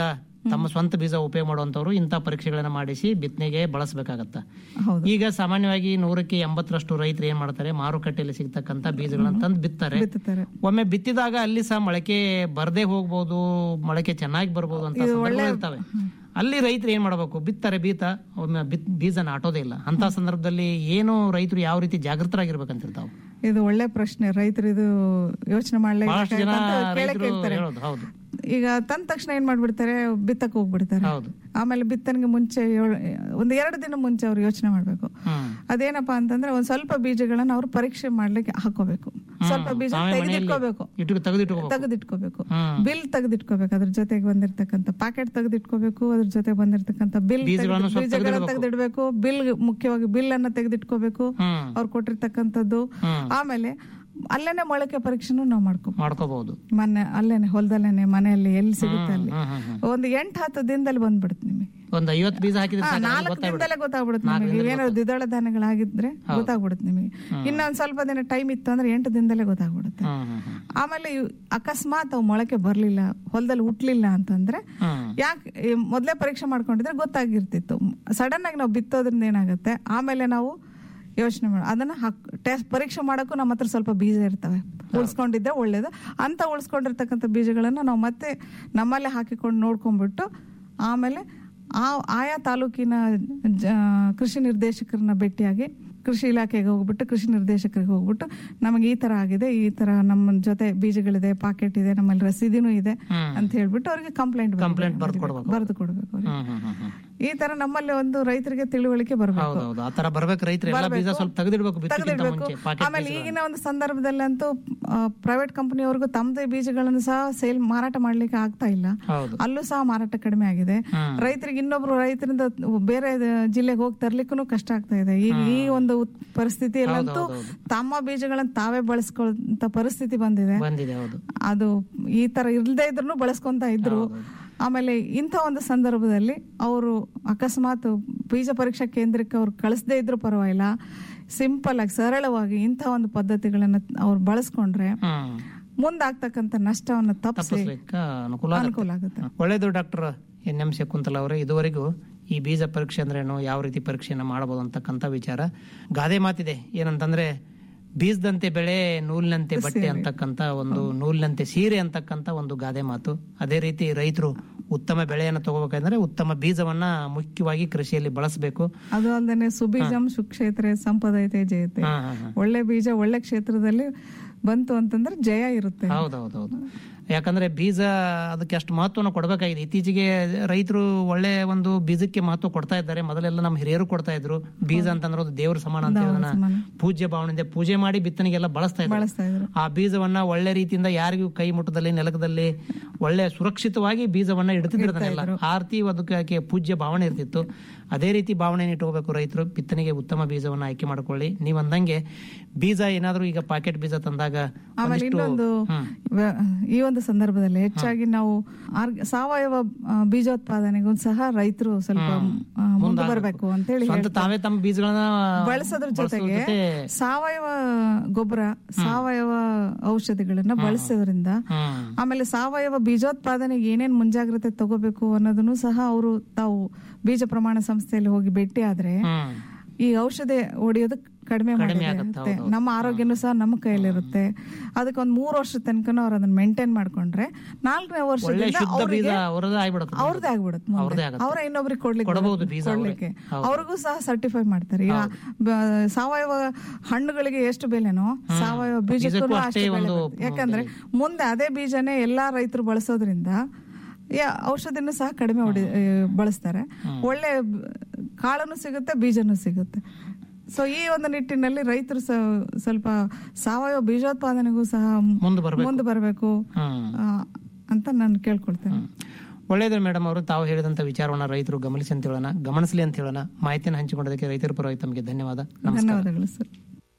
ತಮ್ಮ ಸ್ವಂತ ಬೀಜ ಉಪಯೋಗ ಮಾಡುವಂತವ್ರು ಇಂಥ ಪರೀಕ್ಷೆಗಳನ್ನ ಮಾಡಿಸಿ ಬಿತ್ತನೆಗೆ ಬಳಸಬೇಕಾಗತ್ತ ಹೌದು ಈಗ ಸಾಮಾನ್ಯವಾಗಿ ನೂರಕ್ಕೆ ಎಂಬತ್ತರಷ್ಟು ರೈತರು ಏನ್ ಮಾಡ್ತಾರೆ ಮಾರುಕಟ್ಟೆಯಲ್ಲಿ ಸಿಗ್ತಕ್ಕಂತ ಬೀಜಗಳನ್ನ ತಂದು ಬಿತ್ತಾರೆ ಬಿತ್ತುತ್ತಾರೆ ಒಮ್ಮೆ ಬಿತ್ತಿದಾಗ ಅಲ್ಲಿ ಸಹ ಮೊಳಕೆ ಬರ್ದೇ ಹೋಗ್ಬೋದು ಮೊಳಕೆ ಚೆನ್ನಾಗಿ ಬರ್ಬೋದು ಅಂತ ಸಂದರ್ಭಗಳು ಇರ್ತವೆ ಅಲ್ಲಿ ರೈತರು ಏನ್ ಮಾಡಬೇಕು ಬಿತ್ತಾರೆ ಬೀತ ಒಮ್ಮೆ ಬಿತ್ ಬೀಜ ನಾಟೋದೇ ಇಲ್ಲ ಅಂತ ಸಂದರ್ಭದಲ್ಲಿ ಏನು ರೈತರು ಯಾವ ರೀತಿ ಜಾಗೃತರಾಗಿರ್ಬೇಕಂತಿರ್ತಾವ ಇದು ಒಳ್ಳೆ ಪ್ರಶ್ನೆ ರೈತರು ಇದು ಯೋಚನೆ ಬಹಳಷ್ಟು ಜನ ಮಾಡ್ಲೇಬೇಕು ಕೇಳೇ ರೈತರು ಕೇಳ್ತಾರೆ ಹೇಳೋದು ಹೌದು ಈಗ ತಂದ ತಕ್ಷಣ ಏನ್ ಮಾಡ್ಬಿಡ್ತಾರೆ ಬಿತ್ತಕ್ ಹೋಗ್ಬಿಡ್ತಾರೆ ಹೌದು ಆಮೇಲೆ ಬಿತ್ತನೆಗೆ ಮುಂಚೆ ಏಳ್- ಒಂದು ಎರಡು ದಿನ ಮುಂಚೆ ಅವ್ರು ಯೋಚನೆ ಮಾಡ್ಬೇಕು ಹ್ಮ್ ಅದೇನಪ್ಪಾ ಅಂತಂದ್ರೆ ಒಂದ್ ಸ್ವಲ್ಪ ಬೀಜಗಳನ್ನ ಅವ್ರು ಪರೀಕ್ಷೆ ಮಾಡ್ಲಿಕ್ಕೆ ಹಾಕೋಬೇಕು ಸ್ವಲ್ಪ ಬೀಜ ತಾವೇ ಮನೆಯಲ್ಲಿ ತೆಗೆದಿಟ್ಕೋಬೇಕು ಇಟ್ಟು ತೆಗೆದಿಟ್ಕೋಬೇಕು ತೆಗೆದಿಟ್ಕೋಬೇಕು ಹ್ಮ್. ಬಿಲ್ ತೆಗೆದಿಟ್ಕೋಬೇಕು ಅದ್ರ ಜೊತೆಗೆ ಬಂದಿರ್ತಕ್ಕಂಥ ಪ್ಯಾಕೆಟ್ ತೆಗೆದಿಟ್ಕೋಬೇಕು ಅದ್ರ ಜೊತೆ ಬಂದಿರ್ತಕ್ಕಂಥ ಬಿಲ್ ಬೀಜಗಳನ್ನು ಸ್ವಲ್ಪ ಬೀಜಗಳನ್ನ ತೆಗೆದಿಡ್ಬೇಕು ಬಿಲ್ ಮುಖ್ಯವಾಗಿ ಬಿಲ್ ಅನ್ನ ತೆಗೆದಿಟ್ಕೋಬೇಕು ಹ್ಮ್ ಅವ್ರು ಕೊಟ್ಟಿರ್ತಕ್ಕಂಥದ್ದು ಹ್ಮ್ ಆಮೇಲೆ ಅಲ್ಲೇನೆ ಮೊಳಕೆ ಪರೀಕ್ಷೆನೂ ನಾವು ಮಾಡ್ಕೊ ಮಾಡ್ಕೋಬಹುದು ಮನೆ ಅಲ್ಲೇನೆ ಹೊಲದಲ್ಲೇನೆ ಮನೆಯಲ್ಲಿ ಎಲ್ಲಿ ಸಿಗುತ್ತೆ ಅಲ್ಲಿ ಹ್ಮ್ ಹ್ಮ್ ಹ್ಮ್ ಒಂದು ಎಂಟು ಹತ್ತು ದಿನದಲ್ಲಿ ಬಂದ್ಬಿಡುತ್ತೆ ನಿಮಗೆ ಒಂದ್ ಐವತ್ತು ಬೀಜ ಹಾಕಿದ್ರೆ ಹಾ, ಸಾಕು, ಅದು ನಾಲ್ಕು ಗೊತ್ತಾಗ್ಬಿಡುತ್ತೆ. ದಿನದಲ್ಲೇ ಗೊತ್ತಾಗ್ಬಿಡುತ್ತೆ ನಿಮಗೆ ಇವೇನಾದ್ರು ದ್ವಿದಳ ಧಾನ್ಯಗಳಾಗಿದ್ರೆ ಗೊತ್ತಾಗ್ಬಿಡುತ್ತೆ ನಿಮಗೆ ಇನ್ನೊಂದ್ ಸ್ವಲ್ಪ ದಿನ ಟೈಮ್ ಇತ್ತು ಅಂದ್ರೆ ಎಂಟು ದಿನದಲ್ಲೇ ಗೊತ್ತಾಗ್ಬಿಡುತ್ತೆ ಹ್ಮ್ ಹ್ಮ್ ಹ್ಮ್ ಆಮೇಲೆ ಇವ್ ಅಕಸ್ಮಾತ್ ಅವು ಮೊಳಕೆ ಬರ್ಲಿಲ್ಲ ಹೊಲದಲ್ಲಿ ಹುಟ್ಲಿಲ್ಲ ಅಂತಂದ್ರೆ ಹ್ಮ್ ಯಾಕೆ ಮೊದಲೇ ಪರೀಕ್ಷೆ ಮಾಡ್ಕೊಂಡಿದ್ರೆ ಗೊತ್ತಾಗಿರ್ತಿತ್ತು ಸಡನ್ ಆಗಿ ನಾವು ಬಿತ್ತೋದ್ರಿಂದ ಏನಾಗುತ್ತೆ ಆಮೇಲೆ ನಾವು ಯೋಚನೆ ಮಾಡ ಅದನ್ನ ಹಾಕ್ ಟೆಸ್ಟ್ ಪರೀಕ್ಷೆ ಮಾಡಕ್ಕೂ ನಮ್ಮ ಹತ್ರ ಸ್ವಲ್ಪ ಬೀಜ ಇರ್ತವೆ ಉಳಿಸ್ಕೊಂಡಿದ್ದೆ ಒಳ್ಳೇದು ಅಂತ ಉಳಿಸ್ಕೊಂಡಿರ್ತಕ್ಕಂಥ ಬೀಜಗಳನ್ನ ನಾವು ಮತ್ತೆ ನಮ್ಮಲ್ಲೇ ಹಾಕಿಕೊಂಡು ನೋಡ್ಕೊಂಡ್ಬಿಟ್ಟು ಆಮೇಲೆ ಆ ಆಯಾ ತಾಲೂಕಿನ ಜ ಕೃಷಿ ನಿರ್ದೇಶಕರನ್ನ ಭೇಟಿಯಾಗಿ ಕೃಷಿ ಇಲಾಖೆಗೆ ಹೋಗ್ಬಿಟ್ಟು ಕೃಷಿ ನಿರ್ದೇಶಕರಿಗೆ ಹೋಗ್ಬಿಟ್ಟು ನಮಗೆ ಈ ತರ ಆಗಿದೆ ಈ ತರ ನಮ್ಮ ಜೊತೆ ಬೀಜಗಳಿದೆ ಪಾಕೆಟ್ ಇದೆ ನಮ್ಮಲ್ಲಿ ರಸೀದಿನೂ ಇದೆ ಹ್ಮ್. ಅಂತ ಹೇಳ್ಬಿಟ್ಟು ಅವ್ರಿಗೆ ಕಂಪ್ಲೇಂಟ್ ಕಂಪ್ಲೇಂಟ್ ಬರ್ದು ಕೊಡ್ಬೇಕು ಬರೆದು ಕೊಡ್ಬೇಕು ಅವ್ರಿಗೆ. ಹ್ಮ್ ಹ್ಮ್ ಹ್ಮ್ ಹ್ಮ್ ಈ ತರ ನಮ್ಮಲ್ಲಿ ಒಂದು ರೈತರಿಗೆ ತಿಳುವಳಿಕೆ ಬರಬೇಕು ಹೌದೌದು ಆ ತರ ಬರ್ಬೇಕು ರೈತರು ಎಲ್ಲ ಬೀಜ ಸ್ವಲ್ಪ ತೆಗೆದಿಡ್ಬೇಕು ಬಿತ್ತಕ್ಕಿಂತ ತೆಗೆದಿಡ್ಬೇಕು ಮುಂಚೆ ಪಾಕೆಟ್ ಆಮೇಲೆ ಈಗಿನ ಒಂದು ಸಂದರ್ಭದಲ್ಲಂತೂ ಪ್ರೈವೇಟ್ ಕಂಪನಿಯವ್ರಿಗೂ ತಮ್ಮದೇ ಬೀಜಗಳನ್ನು ಸಹ ಸೇಲ್ ಮಾರಾಟ ಮಾಡ್ಲಿಕ್ಕೆ ಆಗ್ತಾ ಇಲ್ಲ ಹೌದು ಅಲ್ಲೂ ಸಹ ಮಾರಾಟ ಕಡಿಮೆ ಆಗಿದೆ ಹ್ಮ್. ರೈತರಿಗೆ ಇನ್ನೊಬ್ರು ರೈತರಿಂದ ಬೇರೆ ಜಿಲ್ಲೆಗೆ ಹೋಗಿ ತರ್ಲಿಕ್ಕೂ ಕಷ್ಟ ಆಗ್ತಾ ಇದೆ ಈಗ ಈ ಒಂದು ಉತ್- ಪರಿಸ್ಥಿತಿಯಲ್ಲಂತೂ ತಮ್ಮ ಬೀಜಗಳನ್ನ ತಾವೇ ಬಳಸ್ಕೊಳ್ಳೋ ಪರಿಸ್ಥಿತಿ ಬಂದಿದೆ ಬಂದಿದೆ ಹೌದು ಅದು ಈ ತರ ಇಲ್ಲದೆ ಇದ್ರು ಬಳಸ್ಕೊಂತ ಇದ್ರು ಆಮೇಲೆ ಇಂಥ ಒಂದು ಸಂದರ್ಭದಲ್ಲಿ ಅವರು ಅಕಸ್ಮಾತ್ ಬೀಜ ಪರೀಕ್ಷಾ ಕೇಂದ್ರಕ್ಕೆ ಅವ್ರು ಕಳಿಸದೇ ಇದ್ರು ಪರವಾಗಿಲ್ಲ ಸಿಂಪಲ್ ಆಗಿ ಸರಳವಾಗಿ ಇಂಥ ಒಂದು ಪದ್ಧತಿಗಳನ್ನ ಅವ್ರು ಬಳಸ್ಕೊಂಡ್ರೆ ಹ್ಮ್ ಮುಂದಾಗ್ತಕ್ಕಂಥ ನಷ್ಟವನ್ನ ತಪ್ಪಿಸಿ ತಪ್ಪಿಸ್ಲಿಕ್ಕೆ ಅನುಕೂಲ ಆಗುತ್ತೆ. ಅನುಕೂಲ ಆಗುತ್ತೆ ಒಳ್ಳೇದು ಡಾಕ್ಟರ್ ಎನ್ ಎಂ ಶಕುಂತಲ ಅವರೇ ಇದುವರೆಗೂ ಈ ಬೀಜ ಪರೀಕ್ಷೆ ಅಂದ್ರೇನು ಯಾವ ರೀತಿ ಪರೀಕ್ಷೆಯನ್ನ ಮಾಡಬಹುದು ಅಂತಕ್ಕಂಥ ವಿಚಾರ ಗಾದೆ ಮಾತಿದೆ ಏನಂತಂದ್ರೆ ಬೀಜದಂತೆ ಬೆಳೆ ನೂಲಿನಂತೆ ಬಟ್ಟೆ ಅಂತಕ್ಕಂಥ ಒಂದು ನೂಲಿನಂತೆ ಸೀರೆ ಅಂತಕ್ಕಂಥ ಒಂದು ಗಾದೆ ಮಾತು ಅದೇ ರೀತಿ ರೈತರು ಉತ್ತಮ ಬೆಳೆಯನ್ನು ತಗೋಬೇಕಂದ್ರೆ ಉತ್ತಮ ಬೀಜವನ್ನ ಮುಖ್ಯವಾಗಿ ಕೃಷಿಯಲ್ಲಿ ಬಳಸಬೇಕು ಅದು ಅಲ್ಲದೆ ಸುಬೀಜಂ ಸುಕ್ಷೇತ್ರೆ ಸಂಪದೈತೆ ಜಯತೆ ಹಾ ಹಾ ಹಾ ಒಳ್ಳೆ ಬೀಜ ಒಳ್ಳೆ ಕ್ಷೇತ್ರದಲ್ಲಿ ಬಂತು ಅಂತಂದ್ರೆ ಜಯ ಇರುತ್ತೆ ಹೌದೌದೌದು ಯಾಕಂದ್ರೆ ಬೀಜ ಅದಕ್ಕೆ ಅಷ್ಟು ಮಹತ್ವನ ಕೊಡಬೇಕಾಗಿದೆ ಇತ್ತೀಚೆಗೆ ರೈತರು ಒಳ್ಳೆ ಒಂದು ಬೀಜಕ್ಕೆ ಮಹತ್ವ ಕೊಡ್ತಾ ಇದ್ದಾರೆ ಮೊದಲೆಲ್ಲ ನಮ್ಮ ಹಿರಿಯರು ಕೊಡ್ತಾ ಇದ್ರು ಬೀಜ ಅಂತಂದ್ರೆ ಅದು ದೇವ್ರ ಸಮಾನ ಅಂತ ಹೇಳೋಣ ಸಮಾನ. ಪೂಜ್ಯ ಭಾವನೆಯಿಂದ ಪೂಜೆ ಮಾಡಿ ಬಿತ್ತನೆಗೆಲ್ಲ ಬಳಸ್ತಾ ಇದ್ರು ಬಳಸ್ತಾ ಇದ್ರು ಆ ಬೀಜವನ್ನ ಒಳ್ಳೆ ರೀತಿಯಿಂದ ಯಾರಿಗೂ ಕೈ ಮುಟ್ಟದಲ್ಲಿ ನೆಲಕದಲ್ಲಿ ಒಳ್ಳೆ ಸುರಕ್ಷಿತವಾಗಿ ಬೀಜವನ್ನ ಇಡ್ತಿದ್ರದನ್ನೆಲ್ಲ ಆರ್ತಿ ಅದಕ್ಕೆ ಪೂಜ್ಯ ಭಾವನೆ ಇರ್ತಿತ್ತು ಅದೇ ರೀತಿ ಭಾವನೆ ಇಟ್ಕೋಬೇಕು ರೈತರು ಬಿತ್ತನೆಗೆ ಉತ್ತಮ ಬೀಜವನ್ನ ಆಯ್ಕೆ ಮಾಡ್ಕೊಳ್ಳಿ ನೀವ್ ಅಂದಂಗೆ ಬೀಜ ಏನಾದ್ರೂ ಈಗ ಪಾಕೆಟ್ ಬೀಜ ತಂದಾಗ ಆಮೇಲೆ ಒಂದಿಷ್ಟು- ಇನ್ನೊಂದು ಹ್ಮ್. ವ್ಯ- ಈ ಒಂದು ಸಂದರ್ಭದಲ್ಲಿ ಹೆಚ್ಚಾಗಿ ನಾವು ಆರ್ಗ- ಸಾವಯವ ಆ, ಬೀಜೋತ್ಪಾದನೆಗೂ ಸಹ ರೈತರು ಸ್ವಲ್ಪ ಆ, ಮುಂದೆ ಬರಬೇಕು ಅಂತೇಳಿ ಸ್ವಂತ ತಾವೇ ತಮ್ಮ ಬೀಜಗಳನ್ನ ಬಳಸೋದ್ರ ಬಳಸೋದ್ರ ಜೊತೆಗೆ ಜೊತೆ ಸಾವಯವ ಗೊಬ್ಬರ ಸಾವಯವ ಔಷಧಿಗಳನ್ನ ಬಳಸೋದ್ರಿಂದ ಹ್ಮ್ ಆಮೇಲೆ ಸಾವಯವ ಬೀಜೋತ್ಪಾದನೆಗೆ ಏನೇನ್ ಮುಂಜಾಗ್ರತೆ ತಗೋಬೇಕು ಅನ್ನೋದನ್ನು ಸಹ ಅವರು ತಾವು ಬೀಜ ಪ್ರಮಾಣ ಸಂಸ್ಥೆಯಲ್ಲಿ ಹೋಗಿ ಭೇಟಿ ಆದ್ರೆ ಹ್ಮ್ ಈ ಔಷಧಿ ಹೊಡೆಯೋದು ಕಡಿಮೆ ಮಾಡಿರುತ್ತೆ ನಮ್ಮ ಆರೋಗ್ಯನೂ ಸಹ ನಮ್ಮ ಕೈಯಲ್ಲಿರುತ್ತೆ ಅದಕ್ಕೆ ಒಂದ್ ಮೂರು ವರ್ಷದ ತನಕ ಅವ್ರು ಅದನ್ನ ಮೇಂಟೈನ್ ಮಾಡ್ಕೊಂಡ್ರೆ ನಾಲ್ಕನೇ ಒಳ್ಳೆ ವರ್ಷದಿಂದ ಶುದ್ಧ ಬೀಜ ಅವ್ರಿಗೆ ಅವರದೇ ಆಗ್ಬಿಡುತ್ತೆ ಅವ್ರದ್ದೇ ಆಗ್ಬಿಡುತ್ತೆ ಅವ್ರದ್ದೇ ಮುಂದೆ. ಆಗುತ್ತೆ. ಅವರ ಇನ್ನೊಬ್ರಿಗೆ ಕೊಡ್ಲಿಕ್ಕೆ ಕೊಡಬಹುದು ಬರುತ್ತೆ. ಬೀಜ ಅವ್ರೇ. ಕೊಡ್ಲಿಕ್ಕೆ ಹೌದು. ಅವ್ರಿಗೂ ಸಹ ಸರ್ಟಿಫೈ ಮಾಡ್ತಾರೆ ಈಗ ಬ- ಸಾವಯವ ಹಣ್ಣುಗಳಿಗೆ ಎಷ್ಟು ಬೆಲೆನೋ ಸಾವಯವ ಬೀಜಕ್ಕೂ ಬೀಜಕ್ಕೂ ಅಷ್ಟೇ ಅಷ್ಟೇ ಬೆಲೆ ಒಂದು ಬರುತ್ತೆ. ಯಾಕಂದ್ರೆ ಮುಂದೆ ಅದೇ ಬೀಜನೇ ಎಲ್ಲಾ ರೈತರು ಬಳಸೋದ್ರಿಂದ ಯಾ- ಔಷಧಿನೂ ಸಹ ಕಡಿಮೆ ಹೊಡಿ ಆ, ಬಳಸ್ತಾರೆ ಒಳ್ಳೆ ಬ- ಕಾಳನು ಸಿಗುತ್ತೆ ಬೀಜನೂ ಸಿಗುತ್ತೆ ಸೊ ಈ ಒಂದು ನಿಟ್ಟಿನಲ್ಲಿ ರೈತರು ಸ- ಸ್ವಲ್ಪ ಸಾವಯವ ಬೀಜೋತ್ಪಾದನೆಗೂ ಸಹ ಮುಂದೆ ಬರ್ಬೇಕು ಮುಂದೆ ಬರಬೇಕು ಹ್ಮ್ ಅಂತ ನಾನು ಕೇಳ್ಕೊಳ್ತೇನೆ ಒಳ್ಳೇದು ಮೇಡಮ್ ಅವರು ತಾವು ಹೇಳಿದಂತ ವಿಚಾರವನ್ನ ರೈತರು ಗಮನಿಸಿ ಅಂತ ಹೇಳೋಣ ಗಮನಿಸಲಿ ಅಂತ ಹೇಳೋಣ ಮಾಹಿತಿಯನ್ನು ಹಂಚಿಕೊಂಡದಕ್ಕೆ ರೈತರ ಪರವಾಗಿ ತಮಗೆ ಧನ್ಯವಾದ ನಮಸ್ಕಾರ ಧನ್ಯವಾದಗಳು ಸರ್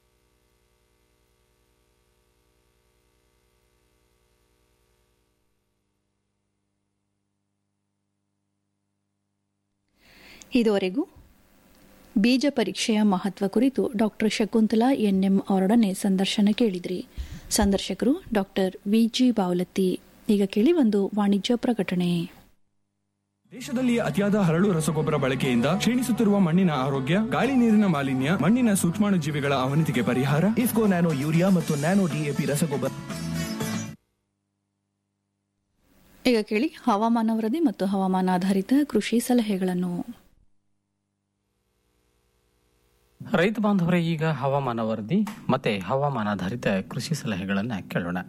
ಇದುವರೆಗೂ ಬೀಜ ಪರೀಕ್ಷೆಯ ಮಹತ್ವ ಕುರಿತು ಡಾಕ್ಟರ್ ಶಕುಂತಲಾ ಎನ್ಎಂ ಅವರೊಡನೆ ಸಂದರ್ಶನ ಕೇಳಿದ್ರಿ ಸಂದರ್ಶಕರು ಡಾಕ್ಟರ್ ವಿಜಿ ಬಾವಲತ್ತಿ ಈಗ ಕೇಳಿ ಒಂದು ವಾಣಿಜ್ಯ ಪ್ರಕಟಣೆ ದೇಶದಲ್ಲಿ ಅತಿಯಾದ ಹರಳು ರಸಗೊಬ್ಬರ ಬಳಕೆಯಿಂದ ಕ್ಷೀಣಿಸುತ್ತಿರುವ ಮಣ್ಣಿನ ಆರೋಗ್ಯ ಗಾಳಿ ನೀರಿನ ಮಾಲಿನ್ಯ ಮಣ್ಣಿನ ಸೂಕ್ಷ್ಮಾಣು ಜೀವಿಗಳ ಅವನತಿಗೆ ಪರಿಹಾರ ಇಫ್ಕೋ ನ್ಯಾನೋ ಯೂರಿಯಾ ಮತ್ತು ನ್ಯಾನೋ ಡಿಎಪಿ ರಸಗೊಬ್ಬರ ಈಗ ಕೇಳಿ ಹವಾಮಾನ ವರದಿ ಮತ್ತು ಹವಾಮಾನ ಆಧಾರಿತ ಕೃಷಿ ಸಲಹೆಗಳನ್ನು ರೈತ ಬಾಂಧವರೇ ಈಗ ಹವಾಮಾನ ವರದಿ ಮತ್ತೆ ಹವಾಮಾನಾಧಾರಿತ ಕೃಷಿ ಸಲಹೆಗಳನ್ನು ಕೇಳೋಣ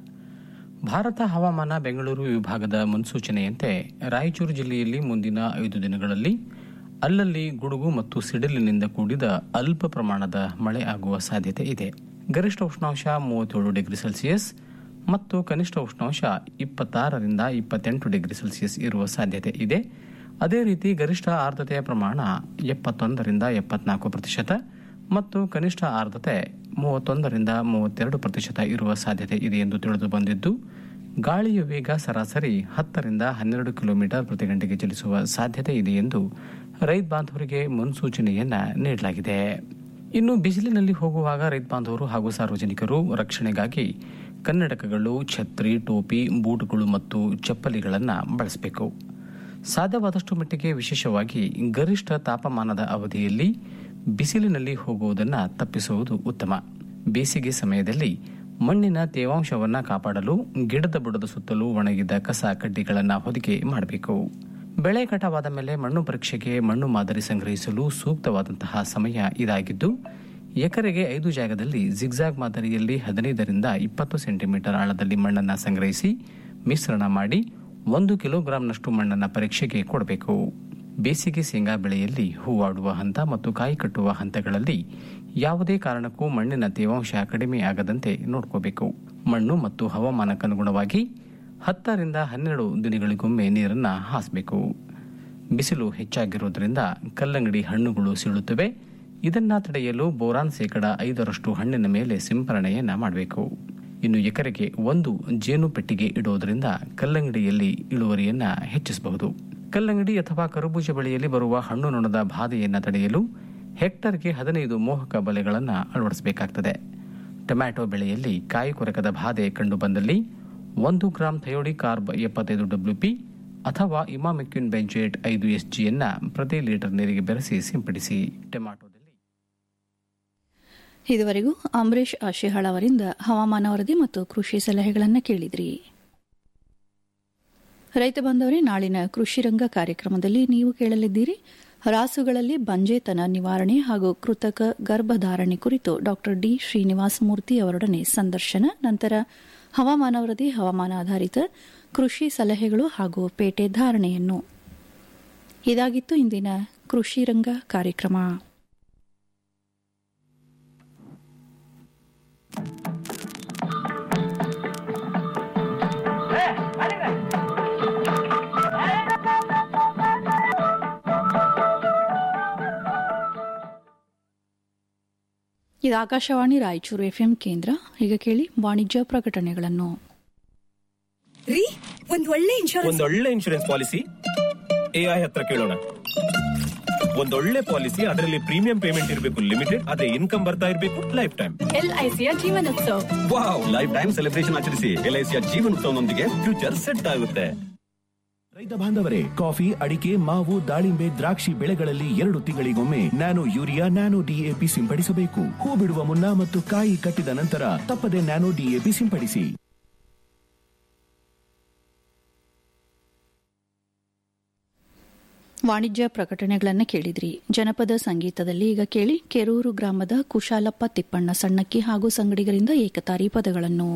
ಭಾರತ ಹವಾಮಾನ ಬೆಂಗಳೂರು ವಿಭಾಗದ ಮುನ್ಸೂಚನೆಯಂತೆ ರಾಯಚೂರು ಜಿಲ್ಲೆಯಲ್ಲಿ ಮುಂದಿನ ಐದು ದಿನಗಳಲ್ಲಿ ಅಲ್ಲಲ್ಲಿ ಗುಡುಗು ಮತ್ತು ಸಿಡಿಲಿನಿಂದ ಕೂಡಿದ ಅಲ್ಪ ಪ್ರಮಾಣದ ಮಳೆ ಆಗುವ ಸಾಧ್ಯತೆ ಇದೆ ಗರಿಷ್ಠ ಉಷ್ಣಾಂಶ ಮೂವತ್ತೇಳು ಡಿಗ್ರಿ ಸೆಲ್ಸಿಯಸ್ ಮತ್ತು ಕನಿಷ್ಠ ಉಷ್ಣಾಂಶ ಇಪ್ಪತ್ತಾರರಿಂದ ಇಪ್ಪತ್ತೆಂಟು ಡಿಗ್ರಿ ಸೆಲ್ಸಿಯಸ್ ಇರುವ ಸಾಧ್ಯತೆ ಇದೆ ಅದೇ ರೀತಿ ಗರಿಷ್ಠ ಆರ್ದ್ರತೆಯ ಪ್ರಮಾಣ ಎಪ್ಪತ್ತೊಂದರಿಂದ ಎಪ್ಪತ್ನಾಲ್ಕು ಪ್ರತಿಶತ ಮತ್ತು ಕನಿಷ್ಠ ಆರ್ದ್ರತೆ ಮೂವತ್ತೊಂದರಿಂದ ಮೂವತ್ತೆರಡು ಪ್ರತಿಶತ ಇರುವ ಸಾಧ್ಯತೆ ಇದೆ ಎಂದು ತಿಳಿದು ಬಂದಿದ್ದು ಗಾಳಿಯ ವೇಗ ಸರಾಸರಿ ಹತ್ತರಿಂದ ಹನ್ನೆರಡು ಕಿಲೋಮೀಟರ್ ಪ್ರತಿ ಗಂಟೆಗೆ ಚಲಿಸುವ ಸಾಧ್ಯತೆ ಇದೆ ಎಂದು ರೈತ ಬಾಂಧವರಿಗೆ ಮುನ್ಸೂಚನೆಯನ್ನ ನೀಡಲಾಗಿದೆ ಇನ್ನು ಬಿಸಿಲಿನಲ್ಲಿ ಹೋಗುವಾಗ ರೈತ ಬಾಂಧವರು ಹಾಗೂ ಸಾರ್ವಜನಿಕರು ರಕ್ಷಣೆಗಾಗಿ ಕನ್ನಡಕಗಳು ಛತ್ರಿ ಟೋಪಿ ಬೂಟುಗಳು ಮತ್ತು ಚಪ್ಪಲಿಗಳನ್ನು ಬಳಸಬೇಕು ಸಾಧ್ಯವಾದಷ್ಟು ಮಟ್ಟಿಗೆ ವಿಶೇಷವಾಗಿ ಗರಿಷ್ಠ ತಾಪಮಾನದ ಅವಧಿಯಲ್ಲಿ ಬಿಸಿಲಿನಲ್ಲಿ ಹೋಗುವುದನ್ನು ತಪ್ಪಿಸುವುದು ಉತ್ತಮ ಬೇಸಿಗೆ ಸಮಯದಲ್ಲಿ ಮಣ್ಣಿನ ತೇವಾಂಶವನ್ನು ಕಾಪಾಡಲು ಗಿಡದ ಬುಡದ ಸುತ್ತಲೂ ಒಣಗಿದ ಕಸ ಕಡ್ಡಿಗಳನ್ನು ಹೊದಿಕೆ ಮಾಡಬೇಕು ಬೆಳೆ ಕಟಾವಾದ ಮೇಲೆ ಮಣ್ಣು ಪರೀಕ್ಷೆಗೆ ಮಣ್ಣು ಮಾದರಿ ಸಂಗ್ರಹಿಸಲು ಸೂಕ್ತವಾದಂತಹ ಸಮಯ ಇದಾಗಿದ್ದು ಎಕರೆಗೆ ಐದು ಜಾಗದಲ್ಲಿ ಜಿಗ್ಜಾಗ್ ಮಾದರಿಯಲ್ಲಿ ಹದಿನೈದರಿಂದ ಇಪ್ಪತ್ತು ಸೆಂಟಿಮೀಟರ್ ಆಳದಲ್ಲಿ ಮಣ್ಣನ್ನು ಸಂಗ್ರಹಿಸಿ ಮಿಶ್ರಣ ಮಾಡಿ ಒಂದು ಕಿಲೋಗ್ರಾಂನಷ್ಟು ಮಣ್ಣನ್ನು ಪರೀಕ್ಷೆಗೆ ಕೊಡಬೇಕು ಬೇಸಿಗೆ ಶೇಂಗಾ ಬೆಳೆಯಲ್ಲಿ ಹೂವಾಡುವ ಹಂತ ಮತ್ತು ಕಾಯಿ ಕಟ್ಟುವ ಹಂತಗಳಲ್ಲಿ ಯಾವುದೇ ಕಾರಣಕ್ಕೂ ಮಣ್ಣಿನ ತೇವಾಂಶ ಕಡಿಮೆ ಆಗದಂತೆ ನೋಡ್ಕೋಬೇಕು ಮಣ್ಣು ಮತ್ತು ಹವಾಮಾನಕ್ಕನುಗುಣವಾಗಿ ಹತ್ತರಿಂದ ಹನ್ನೆರಡು ದಿನಗಳಿಗೊಮ್ಮೆ ನೀರನ್ನು ಹಾಸಬೇಕು ಬಿಸಿಲು ಹೆಚ್ಚಾಗಿರುವುದರಿಂದ ಕಲ್ಲಂಗಡಿ ಹಣ್ಣುಗಳು ಸೀಳುತ್ತವೆ ಇದನ್ನ ತಡೆಯಲು ಬೋರಾನ್ ಶೇಕಡ ಐದರಷ್ಟು ಹಣ್ಣಿನ ಮೇಲೆ ಸಿಂಪರಣೆಯನ್ನ ಮಾಡಬೇಕು ಇನ್ನು ಎಕರೆಗೆ ಒಂದು ಜೇನು ಪೆಟ್ಟಿಗೆ ಇಡುವುದರಿಂದ ಕಲ್ಲಂಗಡಿಯಲ್ಲಿ ಇಳುವರಿಯನ್ನ ಹೆಚ್ಚಿಸಬಹುದು ಕಲ್ಲಂಗಡಿ ಅಥವಾ ಕರಬೂಜ ಬೆಳೆಯಲ್ಲಿ ಬರುವ ಹಣ್ಣು ನೊಣದ ಬಾಧೆಯನ್ನ ತಡೆಯಲು ಹೆಕ್ಟರ್ಗೆ ಹದಿನೈದು ಮೋಹಕ ಬಲೆಗಳನ್ನು ಅಳವಡಿಸಬೇಕಾಗ್ತದೆ ಟೊಮ್ಯಾಟೊ ಬೆಳೆಯಲ್ಲಿ ಕಾಯಿ ಕೊರಕದ ಬಾಧೆ ಕಂಡುಬಂದಲ್ಲಿ ಒಂದು ಗ್ರಾಂ ಥಯೋಡಿ ಕಾರ್ಬ್ ಎಪ್ಪತ್ತೈದು ಡಬ್ಲ್ಯೂಪಿ ಅಥವಾ ಇಮಾಮೆಕ್ಯೂನ್ ಬೆಂಜೇಟ್ ಐದು ಎಸ್ ಜಿಯನ್ನ ಪ್ರತಿ ಲೀಟರ್ ನೀರಿಗೆ ಬೆರೆಸಿ ಸಿಂಪಡಿಸಿ ಟೊಮ್ಯಾಟೊದಲ್ಲಿ ಇದುವರೆಗೂ ಅಂಬರೀಶ್ ಆಶಿಹಾಳ್ ಅವರಿಂದ ಹವಾಮಾನ ವರದಿ ಮತ್ತು ಕೃಷಿ ಸಲಹೆಗಳನ್ನು ಕೇಳಿದ್ರಿ ರೈತ ಬಾಂಧವರೇ ನಾಳಿನ ಕೃಷಿ ರಂಗ ಕಾರ್ಯಕ್ರಮದಲ್ಲಿ ನೀವು ಕೇಳಲಿದ್ದೀರಿ ರಾಸುಗಳಲ್ಲಿ ಬಂಜೇತನ ನಿವಾರಣೆ ಹಾಗೂ ಕೃತಕ ಗರ್ಭಧಾರಣೆ ಕುರಿತು ಡಾಕ್ಟರ್ ಡಿ ಶ್ರೀನಿವಾಸ ಮೂರ್ತಿ ಅವರೊಡನೆ ಸಂದರ್ಶನ ನಂತರ ಹವಾಮಾನ ವರದಿ ಹವಾಮಾನ ಆಧಾರಿತ ಕೃಷಿ ಸಲಹೆಗಳು ಹಾಗೂ ಪೇಟೆ ಧಾರಣೆಯನ್ನು ಇದಾಗಿತ್ತು ಇಂದಿನ ಕೃಷಿ ರಂಗ ಕಾರ್ಯಕ್ರಮ ಇದು ಆಕಾಶವಾಣಿ ರಾಯಚೂರು ಎಫ್ಎಂ ಕೇಂದ್ರ ಈಗ ಕೇಳಿ ವಾಣಿಜ್ಯ ಪ್ರಕಟಣೆಗಳನ್ನು ರೀ ಒಂದ್ ಒಳ್ಳೆ ಇನ್ಶೂರೆನ್ಸ್ ಒಂದೊಳ್ಳೆ ಇನ್ಶೂರೆನ್ಸ್ ಪಾಲಿಸಿ ಎಐ ಹತ್ರ ಕೇಳೋಣ ಒಂದೊಳ್ಳೆ ಪಾಲಿಸಿ ಅದರಲ್ಲಿ ಪ್ರೀಮಿಯಂ ಪೇಮೆಂಟ್ ಇರಬೇಕು ಲಿಮಿಟೆಡ್ ಅದೇ ಇನ್ಕಮ್ ಬರ್ತಾ ಇರಬೇಕು ಲೈಫ್ ಟೈಮ್ ಎಲ್ಐಸಿಯ Jeevanotsava wow life time celebration ಆಚರಿಸಿ ಎಲ್ಐಸಿಯ ಜೀವನೋತ್ಸವನೊಂದಿಗೆ ಫ್ಯೂಚರ್ ಸೆಟ್ ಆಗುತ್ತೆ ರೈತ ಬಾಂಧವರೇ ಕಾಫಿ ಅಡಿಕೆ ಮಾವು ದಾಳಿಂಬೆ ದ್ರಾಕ್ಷಿ ಬೆಳೆಗಳಲ್ಲಿ ಎರಡು ತಿಂಗಳಿಗೊಮ್ಮೆ ನ್ಯಾನೋ ಯೂರಿಯಾ ನ್ಯಾನೋ ಡಿಎಪಿ ಸಿಂಪಡಿಸಬೇಕು ಹೂ ಬಿಡುವ ಮುನ್ನ ಮತ್ತು ಕಾಯಿ ಕಟ್ಟಿದ ನಂತರ ತಪ್ಪದೆ ನ್ಯಾನೋ ಡಿಎಪಿ ಸಿಂಪಡಿಸಿ ವಾಣಿಜ್ಯ ಪ್ರಕಟಣೆಗಳನ್ನು ಕೇಳಿದ್ರಿ ಜನಪದ ಸಂಗೀತದಲ್ಲಿ ಈಗ ಕೇಳಿ ಕೆರೂರು ಗ್ರಾಮದ ಕುಶಾಲಪ್ಪ ತಿಪ್ಪಣ್ಣ ಸಣ್ಣಕ್ಕಿ ಹಾಗೂ ಸಂಗಡಿಗರಿಂದ ಏಕತಾರಿ ಪದಗಳನ್ನು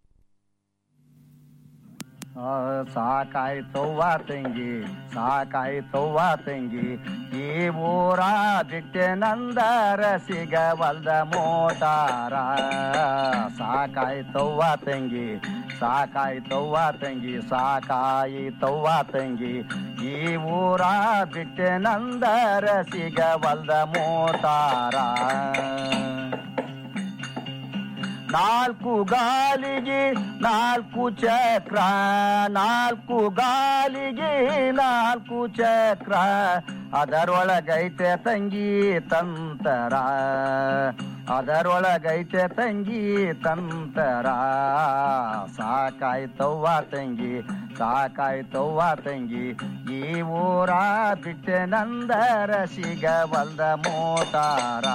ಸಾಕಾಯ್ತವ್ವ ತಂಗಿ ಸಾಕಾಯ್ತವ್ವ ತಂಗಿ ಈ ಊರ ಬಿಟ್ಟೆ ನಂದರ ಸಿಗವಲ್ದ ಮೋಟಾರ ಸಾಕಾಯ್ತವ್ವ ತಂಗಿ ಸಾಕಾಯ್ತವ್ವ ತಂಗಿ ಸಾಕಾಯಿತವ್ವ ತಂಗಿ ಈ ಊರ ಬಿಟ್ಟೆ ನಂದರ ಸಿಗವಲ್ದ ಮೋಟಾರ ನಾಲ್ಕು ಗಾಲಿಗೆ ನಾಲ್ಕು ಚಕ್ರ ನಾಲ್ಕು ಗಾಲಿಗೆ ನಾಲ್ಕು ಚಕ್ರ ಅದರೊಳಗೈತೆ ತಂಗಿ ತಂತರ ಅದರೊಳಗೈತೆ ತಂಗಿ ತಂತರ ಸಾಕಾಯ್ತವ್ವ ತಂಗಿ ಸಾಕಾಯ್ತವ್ವ ತಂಗಿ ಈ ಊರ ಬಿಟ್ಟೆ ನಂದರ ಸಿಗವಲ್ದ ಮೋಟಾರ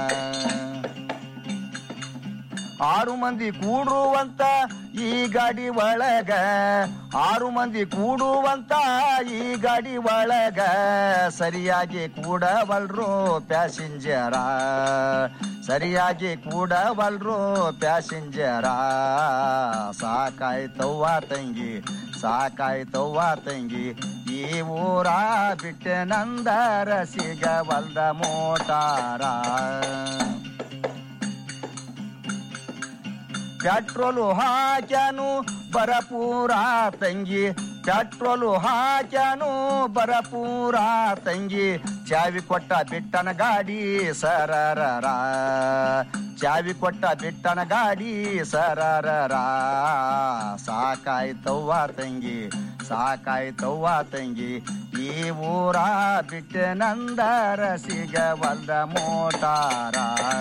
ಆರು ಮಂದಿ ಕೂಡುವಂತ ಈ ಗಾಡಿ ಒಳಗ ಆರು ಮಂದಿ ಕೂಡುವಂತ ಈ ಗಾಡಿ ಒಳಗ ಸರಿಯಾಗಿ ಕೂಡವಲ್ರು ಪ್ಯಾಸೆಂಜರ ಸರಿಯಾಗಿ ಕೂಡವಲ್ರು ಪ್ಯಾಸೆಂಜರ ಸಾಕಾಯ್ತವ್ವ ತಂಗಿ ಸಾಕಾಯ್ತವ್ವ ತಂಗಿ ಈ ಊರ ಬಿಟ್ಟೆ ನಂದರ ಸಿಗವಲ್ದ ಮೋಟಾರ ಪೆಟ್ರೋಲು ಹಾಕ್ಯಾನು ಬರಪೂರ ತಂಗಿ ಪೆಟ್ರೋಲು ಹಾಕ್ಯಾನು ಬರಪೂರ ತಂಗಿ ಚಾವಿ ಕೊಟ್ಟ ಬಿಟ್ಟನ ಗಾಡಿ ಸರರರ ಚಾವಿ ಕೊಟ್ಟ ಬಿಟ್ಟನ ಗಾಡಿ ಸರರರ ಸಾಕಾಯ್ತವ್ವ ತಂಗಿ ಸಾಕಾಯ್ತವ್ವ ತಂಗಿ ಈ ಊರ ಬಿಟ್ಟೆ ನಂದರ ಸಿಗವಲ್ದ ಮೋಟಾರ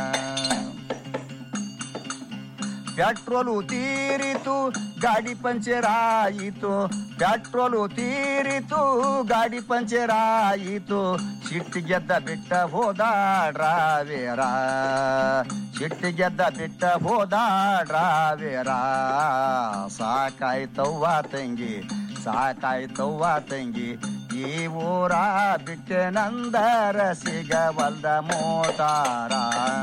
ಪೆಟ್ರೋಲು ತೀರಿತು ಗಾಡಿ ಪಂಚರ್ ಆಯಿತು ಪೆಟ್ರೋಲು ತೀರಿತು ಗಾಡಿ ಪಂಚರ್ ಆಯಿತು ಸಿಟ್ಟು ಗೆದ್ದ ಬಿಟ್ಟ ಹೋದ ಡ್ರಾವೇರ ಸಿಟ್ಟು ಗೆದ್ದ ಬಿಟ್ಟ ಹೋದ ಡ್ರಾವೇರ ಸಾಕಾಯ್ತವ್ವ ತಂಗಿ ಸಾಕಾಯ್ತವ್ವ ತಂಗಿ ಈ ಊರ ಬಿಟ್ಟೆ ನಂದರ ಸಿಗವಲ್ದ ಮೋಟಾರ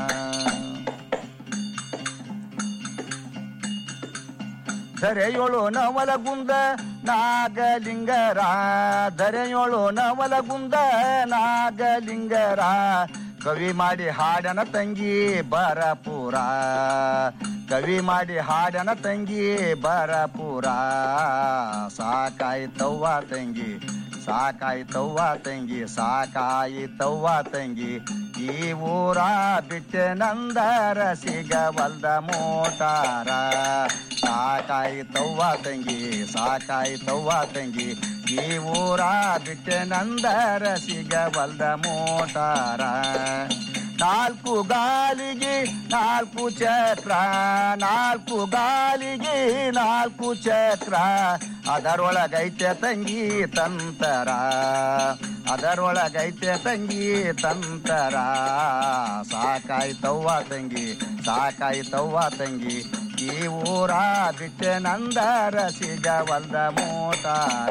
ಧರೆಯೋಳು ನವಲಗುಂದ ನಾಗಲಿಂಗರ ಧರೆಯೋಳು ನವಲಗುಂದ ನಾಗಲಿಂಗರ ಕವಿ ಮಾಡಿ ಹಾಡನ ತಂಗಿ ಬರಪುರ ಕವಿ ಮಾಡಿ ಹಾಡನ ತಂಗಿ ಬರಪುರ ಸಾಕಾಯ್ತವ್ವ ತಂಗಿ ಸಾಕಾಯ್ತವ್ವ ತಂಗಿ ಸಾಕಾಯಿತವ್ವ ತಂಗಿ ಈ ಊರ ಬಿಟ್ಟೆ ನಂದರ ಸಿಗವಲ್ದ ಮೋಟಾರ ಸಾಕಾಯ್ತವ್ವ ತಂಗಿ ಸಾಕಾಯ್ತವ್ವ ತಂಗಿ ಈ ಊರ ಬಿಟ್ಟೆ ನಂದರ ಸಿಗವಲ್ದ ಮೋಟಾರ ನಾಲ್ಕು ಗಾಲಿಗೆ ನಾಲ್ಕು ಚಕ್ರ ನಾಲ್ಕು ಗಾಲಿಗೆ ನಾಲ್ಕು ಚಕ್ರ ಅದರೊಳಗೈತೆ ತಂಗಿ ತಂತರ ಅದರೊಳಗೈತೆ ತಂಗಿ ತಂತರ ಸಾಕಾಯ್ತವ್ವ ತಂಗಿ ಸಾಕಾಯ್ತವ್ವ ತಂಗಿ ಈ ಊರ ಬಿಟ್ಟೆ ನಂದರ ಸಿಗವಲ್ದ ಮೋಟಾರ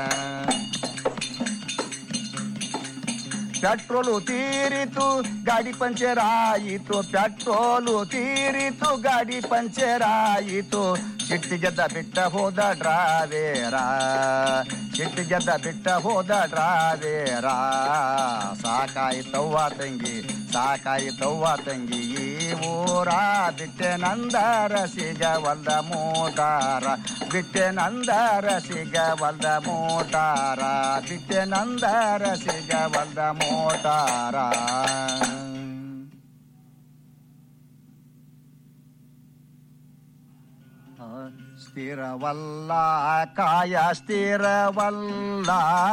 ಪೆಟ್ರೋಲು ತೀರಿತು ಗಾಡಿ ಪಂಚರ್ ಆಯಿತು ಪೆಟ್ರೋಲು ತೀರಿತು ಗಾಡಿ ಪಂಚರ್ ಆಯಿತು ಸಿಟ್ಟಿಗೆದ್ದ ಬಿಟ್ಟ ಹೋದ ಡ್ರಾವೇರ ಸಿಟ್ಟಿಗೆದ್ದ ಬಿಟ್ಟ ಹೋದ ಡ್ರಾವೇರ ಸಾಕಾಯ್ತವ್ವ ತಂಗಿ ಸಾಕಾಯ್ತವ್ವ ತಂಗಿ ಈ ಊರ ಬಿಟ್ಟೆ ನಂದರ ಸಿಗವಲ್ದ ಮೋಟಾರ ಬಿಟ್ಟೆ ನಂದರ ಸಿಗವಲ್ದ ಮೋಟಾರ ಬಿಟ್ಟೆ ನಂದರ ಸಿಗವಲ್ದ ಮೋಟಾರ ಸ್ಥಿರವಲ್ಲ ಕಾಯ ಸ್ಥಿರವಲ್ಲ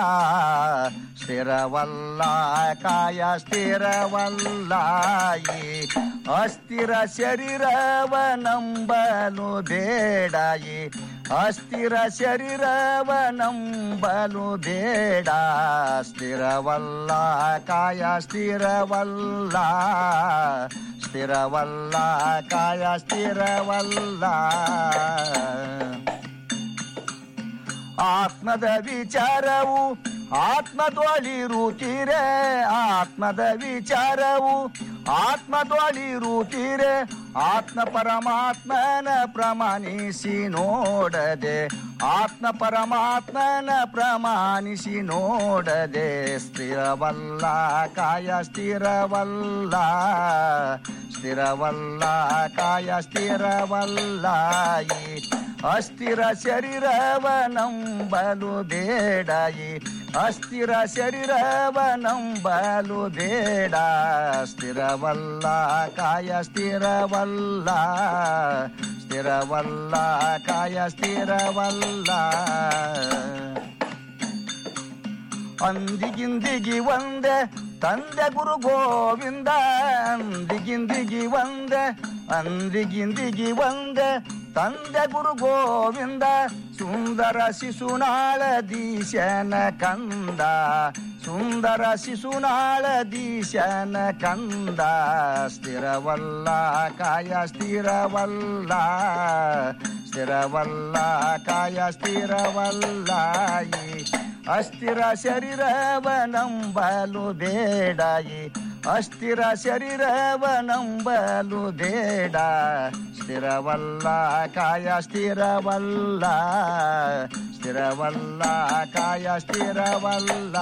ಸ್ಥಿರವಲ್ಲ ಕಾಯ ಸ್ಥಿರವಲ್ಲ ಈ ಅಸ್ಥಿರ ಶರೀರವ ನಂಬಲು ಬೇಡ ಈ ಅಸ್ಥಿರ ಶರೀರವ ನಂಬಲು ಬೇಡ ಸ್ಥಿರವಲ್ಲ ಕಾಯ ಸ್ಥಿರವಲ್ಲ ಸ್ಥಿರವಲ್ಲ ಕಾಯ ಸ್ಥಿರವಲ್ಲ ಆತ್ಮದ ವಿಚಾರವು ಆತ್ಮದೊಳಿರುತ್ತೀರೆ ಆತ್ಮದ ವಿಚಾರವು ಆತ್ಮದೊಳಿರುತ್ತೀರೆ ಆತ್ಮ ಪರಮಾತ್ಮನ ಪ್ರಮಾಣಿಸಿ ನೋಡದೆ ಆತ್ಮ ಪರಮಾತ್ಮನ ಪ್ರಮಾಣಿಸಿ ನೋಡದೆ ಸ್ಥಿರವಲ್ಲ ಕಾಯ ಸ್ಥಿರವಲ್ಲ ಸ್ಥಿರವಲ್ಲ ಕಾಯ ಸ್ಥಿರವಲ್ಲ ಈ ಅಸ್ಥಿರ ಶರೀರವ ನಂಬಲು ಬೇಡ ಈ ಅಸ್ಥಿರ ಶರೀರವ ನಂಬಲು ಬೇಡ ಸ್ಥಿರವಲ್ಲ ಕಾಯ ಸ್ಥಿರವಲ್ಲ ಸ್ಥಿರವಲ್ಲ ಕಾಯ ಸ್ಥಿರವಲ್ಲ ಅಂದಿಗಿಂದಿಗಿ ಒಂದೆ ತಂದೆ ಗುರು ಗೋವಿಂದ ಅಂದಿಗಿಂದಿಗಿ ಒಂದೆ ಅಂದಿಗಿಂದಿಗಿ ಒಂದೆ ತಂದೆ ಗುರು ಗೋವಿಂದ ಸುಂದರ ಶಿಶುನಾಳ ದೀಶನ ಕಂದ ಸುಂದರ ಶಿಶುನಾಳ ದೀಶನ ಕಂದ ಸ್ಥಿರವಲ್ಲ ಕಾಯ ಸ್ಥಿರವಲ್ಲ ಸ್ಥಿರವಲ್ಲ ಕಾಯ ಸ್ಥಿರವಲ್ಲ ಈ ಅಸ್ಥಿರ ಶರೀರವ ನಂಬಲು ಬೇಡ ಈ ಅಸ್ಥಿರ ಶರೀರವ ನಂಬಲು ಬೇಡ ಸ್ಥಿರವಲ್ಲ ಕಾಯ ಸ್ಥಿರವಲ್ಲ ಸ್ಥಿರವಲ್ಲ ಕಾಯ ಸ್ಥಿರವಲ್ಲ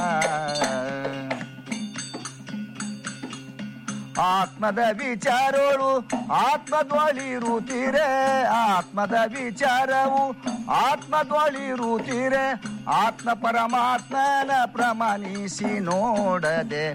ಆತ್ಮದ ವಿಚಾರಗಳು ಆತ್ಮದ್ವಳಿರುತ್ತೀರೆ ಆತ್ಮದ ವಿಚಾರವು ಆತ್ಮದ್ವಳಿರುತ್ತೀರೆ ಆತ್ಮ ಪರಮಾತ್ಮನ ಪ್ರಮಾಣಿಸಿ ನೋಡದೆ